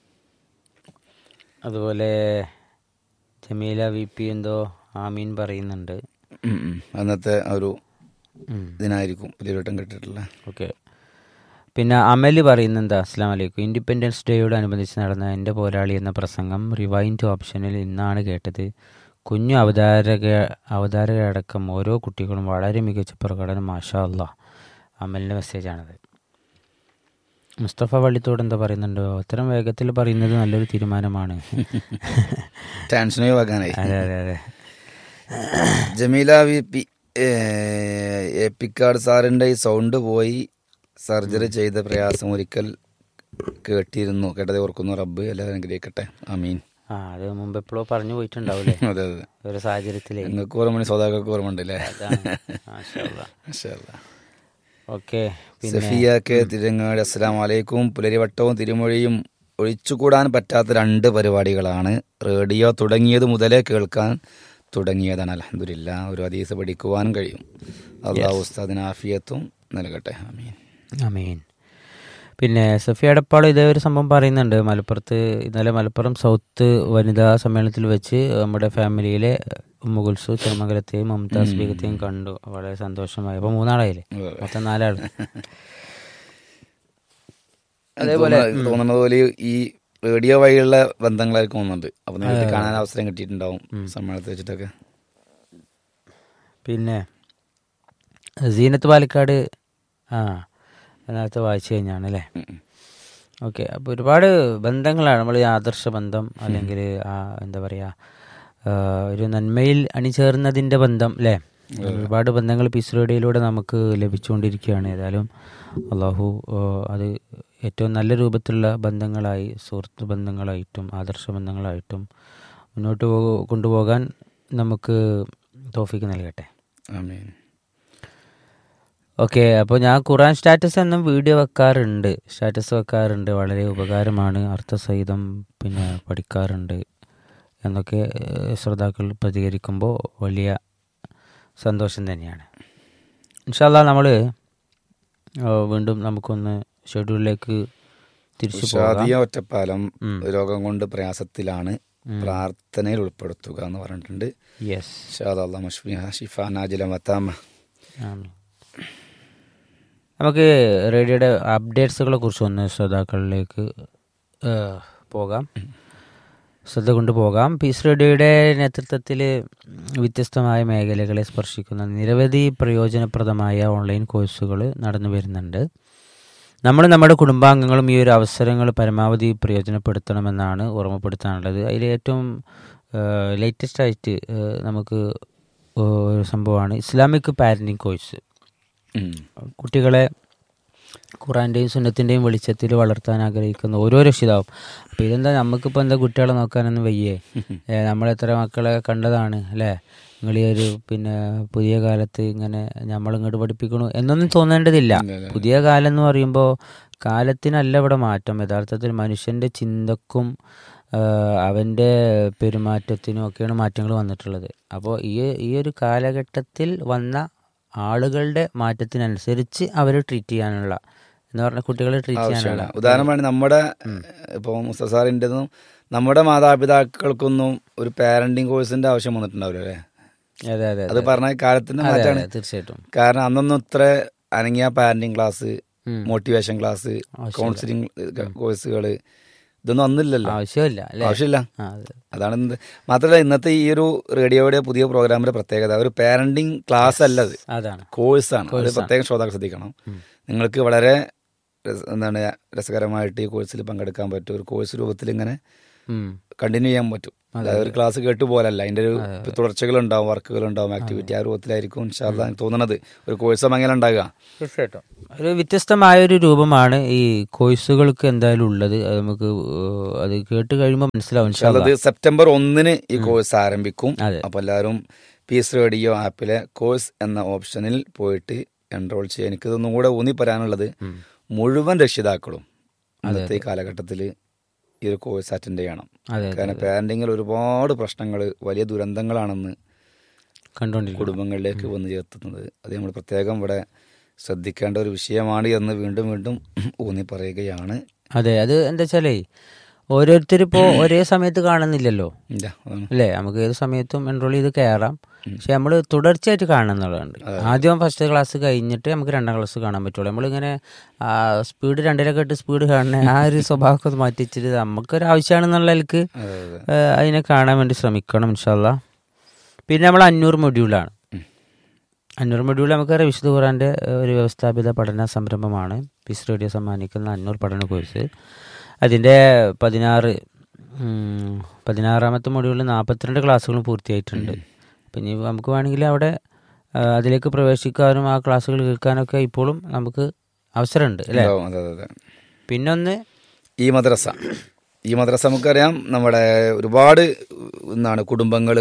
അതുപോലെ ജമീല വി പി എന്തോ ആമീൻ പറയുന്നുണ്ട് ഉം, ഉം. അന്നത്തെ ആ ഒരു ഉം. ഇതിനായിരിക്കും പുതിയവട്ടം കിട്ടിയിട്ടുള്ള ഓക്കെ പിന്നെ അമല് പറയുന്നത് എന്താ അസ്സാം വലൈക്കും ഇൻഡിപെൻഡൻസ് ഡേയോട് അനുബന്ധിച്ച് നടന്ന എൻ്റെ പോരാളി എന്ന പ്രസംഗം റിവൈൻഡ് ഓപ്ഷനിൽ ഇന്നാണ് കേട്ടത് കുഞ്ഞു അവതാരക അവതാരകരടക്കം ഓരോ കുട്ടികളും വളരെ മികച്ച പ്രകടനം മാഷാ അല്ലാ അമലിൻ്റെ മെസ്സേജാണത് മുസ്തഫ വള്ളിത്തോട് എന്താ പറയുന്നുണ്ടോ അത്തരം വേഗത്തിൽ പറയുന്നത് നല്ലൊരു തീരുമാനമാണ് ടെൻഷൻ ഒഴിവാക്കാനായി അതെ അതെ അതെ ജമീല വി പി എപ്പിക്കാട് സാറിൻ്റെ ഈ സൗണ്ട് പോയി സർജറി ചെയ്ത പ്രയാസം ഒരിക്കൽ കേട്ടിരുന്നു കേട്ടതെ ഓർക്കുന്നു റബ്ബ് എല്ലാവരും അനുഗ്രഹിക്കട്ടെ അമീൻ ആ അത് മുമ്പ് എപ്പോഴോ പറഞ്ഞു പോയിട്ടുണ്ടാവൂലേ അതെ അതെ ഒരു സാഹചര്യത്തിലേ നിങ്ങൾക്ക് ഓർമ്മ സ്വതാക്കൾക്ക് ഓർമ്മ ഉണ്ട് അല്ലേ അതാണ് മാഷാ അല്ലാ. മാഷാ അല്ലാ. ഓക്കെ പിന്നെ സഫിയ കെ തിരങ്ങാട് അസ്സലാം വലൈക്കും പുലരിവട്ടവും തിരുമൊഴിയും ഒഴിച്ചുകൂടാൻ പറ്റാത്ത രണ്ട് പരിപാടികളാണ് റേഡിയോ തുടങ്ങിയത് മുതലേ കേൾക്കാൻ തുടങ്ങിയതാണ് അലഹദില്ല ഒരു ഹദീസ് പഠിക്കുവാനും കഴിയും അള്ളാഹു ഉസ്താദിന് ആഫിയത്തും നൽകട്ടെ ആമീൻ അമീൻ പിന്നെ സഫി അടപ്പാൾ ഇതേ ഒരു സംഭവം പറയുന്നുണ്ട് മലപ്പുറത്ത് ഇന്നലെ മലപ്പുറം സൗത്ത് വനിതാ സമ്മേളനത്തിൽ വെച്ച് നമ്മുടെ ഫാമിലിയിലെ മുകുൽസു ചെറുമംഗലത്തെയും മമതാസ് ബീഗത്തെയും കണ്ടു വളരെ സന്തോഷമായി അപ്പൊ മൂന്നാളായില്ലേ മൊത്തം നാലാള് അതേപോലെ തോന്നുന്നത് പോലെ ഈ റേഡിയോ വഴിയുള്ള ബന്ധങ്ങളായിരിക്കും തോന്നുന്നുണ്ട് അപ്പൊ നേരിട്ട് കാണാൻ അവസരം കിട്ടിയിട്ടുണ്ടാവും സമ്മേളനത്തിൽ വെച്ചിട്ടൊക്കെ പിന്നെ സീനത്ത് പാലക്കാട് ആ നേരത്തെ വായിച്ചു കഴിഞ്ഞാണ് അല്ലേ ഉം ഉം. ഓക്കെ അപ്പോൾ ഒരുപാട് ബന്ധങ്ങളാണ് നമ്മൾ ഈ ആദർശ ബന്ധം അല്ലെങ്കിൽ ആ എന്താ പറയുക ആ, ഒരു നന്മയിൽ അണിചേർന്നതിൻ്റെ ബന്ധം അല്ലേ ഒരുപാട് ബന്ധങ്ങൾ പീസ് റേഡിയോയിലൂടെ നമുക്ക് ലഭിച്ചുകൊണ്ടിരിക്കുകയാണ് ഏതായാലും അള്ളാഹു ആ, അത് ഏറ്റവും നല്ല രൂപത്തിലുള്ള ബന്ധങ്ങളായി സുഹൃത്ത് ബന്ധങ്ങളായിട്ടും ആദർശ ബന്ധങ്ങളായിട്ടും മുന്നോട്ട് പോ- കൊണ്ടുപോകാൻ നമുക്ക് തോഫിക്ക് നൽകട്ടെ ആമീൻ ഓക്കെ അപ്പോൾ ഞാൻ ഖുറാൻ സ്റ്റാറ്റസ് എന്നും വീഡിയോ വെക്കാറുണ്ട് സ്റ്റാറ്റസ് വെക്കാറുണ്ട് വളരെ ഉപകാരമാണ് അർത്ഥസഹിതം പിന്നെ പഠിക്കാറുണ്ട് എന്നൊക്കെ ഏഹ്, ശ്രോതാക്കൾ പ്രതികരിക്കുമ്പോൾ വലിയ സന്തോഷം തന്നെയാണ് ഇൻഷാല്ല നമ്മൾ വീണ്ടും നമുക്കൊന്ന് ഷെഡ്യൂളിലേക്ക് തിരിച്ചു പോകാം ഷാദിയ ഒറ്റപ്പാലം രോഗം കൊണ്ട് പ്രയാസത്തിലാണ് പ്രാർത്ഥനയിൽ ഉൾപ്പെടുത്തുക എന്ന് പറഞ്ഞിട്ടുണ്ട് യെസ് ഇൻഷാ അല്ലാ മഷ്ഫിഹ ഷിഫ നാജില മത്താമ ആമീൻ. നമുക്ക് റേഡിയോയുടെ അപ്ഡേറ്റ്സുകളെ കുറിച്ച് ഒന്ന് ശ്രോതാക്കളിലേക്ക് ആ, പോകാം ശ്രദ്ധ കൊണ്ട് പോകാം പീസ് റേഡിയോയുടെ നേതൃത്വത്തിൽ വ്യത്യസ്തമായ മേഖലകളെ സ്പർശിക്കുന്ന നിരവധി പ്രയോജനപ്രദമായ ഓൺലൈൻ കോഴ്സുകൾ നടന്നു വരുന്നുണ്ട് നമ്മൾ നമ്മുടെ കുടുംബാംഗങ്ങളും ഈ ഒരു അവസരങ്ങൾ പരമാവധി പ്രയോജനപ്പെടുത്തണമെന്നാണ് ഓർമ്മപ്പെടുത്താനുള്ളത് അതിൽ ഏറ്റവും ലേറ്റസ്റ്റ് ആയിട്ട് ആ, നമുക്ക് ഒരു സംഭവമാണ് ഇസ്ലാമിക് പാരൻറ്റിങ് കോഴ്സ് ഉം. കുട്ടികളെ ഖുറാൻ്റെയും സുന്നത്തിൻ്റെയും വെളിച്ചത്തിൽ വളർത്താൻ ആഗ്രഹിക്കുന്ന ഓരോ രക്ഷിതാവും അപ്പോൾ ഇതെന്താ നമുക്കിപ്പോൾ എന്താ കുട്ടികളെ നോക്കാനൊന്നും വയ്യേ ഏ, നമ്മളെത്ര മക്കളെ കണ്ടതാണ് അല്ലേ നിങ്ങൾ ഈ ഒരു പിന്നെ പുതിയ കാലത്ത് ഇങ്ങനെ നമ്മൾ ഇങ്ങോട്ട് പഠിപ്പിക്കണു എന്നൊന്നും തോന്നേണ്ടതില്ല പുതിയ കാലം എന്ന് പറയുമ്പോൾ കാലത്തിനല്ല ഇവിടെ മാറ്റം യഥാർത്ഥത്തിൽ മനുഷ്യൻ്റെ ചിന്തക്കും ആ, അവൻ്റെ പെരുമാറ്റത്തിനും ഒക്കെയാണ് മാറ്റങ്ങൾ വന്നിട്ടുള്ളത് അപ്പോൾ ഈ ഈ ഒരു കാലഘട്ടത്തിൽ വന്ന ആളുകളുടെ മാറ്റത്തിനനുസരിച്ച് അവരെ ട്രീറ്റ് ചെയ്യാനുള്ള എന്ന് പറഞ്ഞ കുട്ടികളെ ട്രീറ്റ് ചെയ്യാനുള്ള ആവശ്യമാണ് ഉദാഹരണമാണ് നമ്മുടെ ഇപ്പോൾ മുസ്തഫ സാറിൻ്റെതും നമ്മുടെ മാതാപിതാക്കൾക്കൊന്നും ഒരു പാരന്റിങ് കോഴ്സിന്റെ ആവശ്യം വന്നിട്ടുണ്ടാവില്ല അല്ലേ അതെ അതെ അത് പറഞ്ഞ കാലത്തിന്റെ അതെ, മാറ്റാണ് അതെ, തീർച്ചയായിട്ടും കാരണം അന്നൊന്നും ഇത്ര അനങ്ങിയ പാരന്റിങ് ക്ലാസ് ഉം. മോട്ടിവേഷൻ ക്ലാസ് കൗൺസിലിംഗ് കോഴ്സുകൾ ഇതൊന്നും അന്നില്ലല്ലോ ആവശ്യമില്ല അല്ലേ ആവശ്യമില്ല ആ, അതെ. അതാണ് എന്ത് മാത്രമല്ല ഇന്നത്തെ ഈ ഒരു റേഡിയോയുടെ പുതിയ പ്രോഗ്രാമിന്റെ പ്രത്യേകത ഒരു പാരന്റിങ് ക്ലാസ് അല്ല അത് അതാണ് കോഴ്സാണ് അത് പ്രത്യേകം ശ്രോതാക്കൾ ശ്രദ്ധിക്കണം നിങ്ങൾക്ക് വളരെ രസ- എന്താണ് രസകരമായിട്ട് ഈ കോഴ്സിൽ പങ്കെടുക്കാൻ പറ്റും ഒരു കോഴ്സ് രൂപത്തിൽ ഇങ്ങനെ ഉം. കണ്ടിന്യൂ ചെയ്യാൻ പറ്റും അതായത് ഒരു ക്ലാസ് കേട്ടു പോലല്ല അതിന്റെ ഒരു തുടർച്ചകൾ ഉണ്ടാവും വർക്കുകൾ ഉണ്ടാവും ആക്ടിവിറ്റി ആ രൂപത്തിലായിരിക്കും ഇൻഷാല്ല എനിക്ക് തോന്നുന്നത് ഒരു കോഴ്സ് അങ്ങനെ ഉണ്ടാകുക തീർച്ചയായിട്ടും ഒരു വ്യത്യസ്തമായ ഒരു രൂപമാണ് ഈ കോഴ്സുകൾക്ക് എന്തായാലും ഉള്ളത് അത് നമുക്ക് ഏഹ്, അത് കേട്ട് കഴിയുമ്പോൾ മനസ്സിലാവും ഇൻഷാ അത് അല്ലാ. സെപ്റ്റംബർ ഒന്നിന് ഈ കോഴ്സ് ആരംഭിക്കും അതെ. അപ്പൊ എല്ലാവരും പീസ് റേഡിയോ ആപ്പിലെ കോഴ്സ് എന്ന ഓപ്ഷനിൽ പോയിട്ട് എൻറോൾ ചെയ്യുക എനിക്കിതൊന്നും കൂടെ ഊന്നി പറയാനുള്ളത് മുഴുവൻ രക്ഷിതാക്കളും ഇന്നത്തെ ഈ കാലഘട്ടത്തിൽ ഈ ഒരു കോഴ്സ് അറ്റൻഡ് ചെയ്യണം അതെ കാരണം പാരന്റിങ്ങിൽ ഒരുപാട് പ്രശ്നങ്ങൾ വലിയ ദുരന്തങ്ങളാണെന്ന് കണ്ടോണ്ടിരിക്കും കുടുംബങ്ങളിലേക്ക് വന്നു ചേർത്തുന്നത് അത് നമ്മൾ പ്രത്യേകം ഇവിടെ ശ്രദ്ധിക്കേണ്ട ഒരു വിഷയമാണ് എന്ന് വീണ്ടും വീണ്ടും ഊന്നി പറയുകയാണ് അതെ അത് എന്താ വെച്ചാലേ ഓരോരുത്തർ ഇപ്പോൾ ഒരേ സമയത്ത് കാണുന്നില്ലല്ലോ ഇല്ല, അതാണ്. അല്ലേ നമുക്ക് ഏത് സമയത്തും എൻറോൾ ചെയ്ത് കയറാം പക്ഷെ നമ്മൾ തുടർച്ചയായിട്ട് കാണണം എന്നുള്ളതുണ്ട് ആദ്യം ഫസ്റ്റ് ക്ലാസ് കഴിഞ്ഞിട്ട് നമുക്ക് രണ്ടാം ക്ലാസ് കാണാൻ പറ്റുള്ളൂ നമ്മളിങ്ങനെ സ്പീഡ് രണ്ടിലൊക്കെ ഇട്ട് സ്പീഡ് കാണണ ആ ഒരു സ്വഭാവമൊക്കെ ഒന്ന് മാറ്റി വെച്ചിട്ട് നമുക്കൊരു ആവശ്യമാണെന്നുള്ള നിലക്ക് അതെ, അതെ. ഏഹ്, അതിനെ കാണാൻ വേണ്ടി ശ്രമിക്കണം ഇൻഷാല്ല പിന്നെ നമ്മൾ അഞ്ഞൂറ് മൊഡ്യൂളാണ് അഞ്ഞൂറ് മൊഡ്യൂൾ നമുക്കറിയാം വിശുദ്ധ ഖുറാൻ്റെ ഏഹ്, ഒരു വ്യവസ്ഥാപിത പഠന സംരംഭമാണ് പീസ് റേഡിയോ സമ്മാനിക്കുന്ന അഞ്ഞൂറ് പഠന കോഴ്സ് അതിൻ്റെ പതിനാറ് ഉം, പതിനാറാമത്തെ മൊഡ്യൂളിൽ നാൽപ്പത്തിരണ്ട് ക്ലാസ്സുകളും പൂർത്തിയായിട്ടുണ്ട് അപ്പം ഇനി നമുക്ക് വേണമെങ്കിൽ അവിടെ ആ, അതിലേക്ക് പ്രവേശിക്കാനും ആ ക്ലാസ്സുകൾ കേൾക്കാനൊക്കെ ഇപ്പോഴും നമുക്ക് അവസരമുണ്ട് അല്ലേ ഉണ്ടാവും, അതെ അതെ അതെ പിന്നൊന്ന് ഈ മദ്രസ ഈ മദ്രസ നമുക്കറിയാം നമ്മുടെ ഒരുപാട് എന്താണ് കുടുംബങ്ങൾ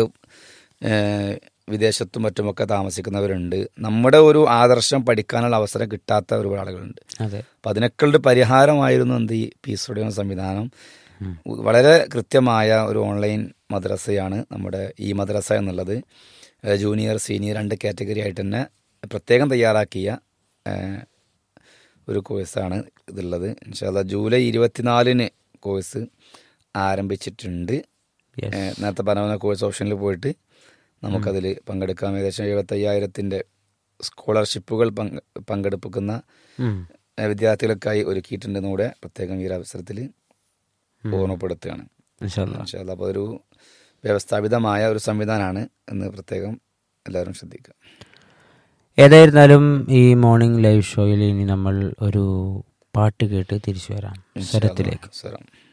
വിദേശത്തും മറ്റുമൊക്കെ താമസിക്കുന്നവരുണ്ട് നമ്മുടെ ഒരു ആദർശം പഠിക്കാനുള്ള അവസരം കിട്ടാത്ത ഒരുപാട് ആളുകളുണ്ട് അതെ അപ്പം അതിനൊക്കെ പരിഹാരമായിരുന്നു എന്ത് ഈ പീസ് സ്റ്റുഡിയോ സംവിധാനം വളരെ കൃത്യമായ ഒരു ഓൺലൈൻ മദ്രസയാണ് നമ്മുടെ ഈ മദ്രസ എന്നുള്ളത് ഏഹ് ജൂനിയർ സീനിയർ രണ്ട് കാറ്റഗറി ആയിട്ട് തന്നെ പ്രത്യേകം തയ്യാറാക്കിയ ഏഹ് ഒരു കോഴ്സാണ് ഇതുള്ളത് ഇൻഷാല്ല ജൂലൈ ഇരുപത്തിനാലിന് കോഴ്സ് ആരംഭിച്ചിട്ടുണ്ട് Yes. ഏഹ് നേരത്തെ പറഞ്ഞ കോഴ്സ് ഓപ്ഷനിൽ പോയിട്ട് നമുക്കതിൽ പങ്കെടുക്കാം ഏകദേശം എഴുപത്തയ്യായിരത്തിൻ്റെ സ്കോളർഷിപ്പുകൾ പങ്ക് പങ്കെടുപ്പിക്കുന്ന ഉം. ഏഹ് വിദ്യാർത്ഥികൾക്കായി ഒരുക്കിയിട്ടുണ്ടെന്ന് കൂടെ പ്രത്യേകം ഈ ഒരു അവസരത്തിൽ ഓർമ്മപ്പെടുത്തുകയാണ് ഇൻഷാ അല്ലാ. ഇൻഷാല്ലാ. അപ്പോൾ ഒരു വ്യവസ്ഥാപിതമായ ഒരു സംവിധാനമാണ് എന്ന് പ്രത്യേകം എല്ലാവരും ശ്രദ്ധിക്കുക ഏതായിരുന്നാലും ഈ മോർണിംഗ് ലൈവ് ഷോയിൽ ഇനി നമ്മൾ ഒരു പാട്ട് കേട്ട് തിരിച്ചു വരാം സ്വരത്തിലേക്ക് സ്വരം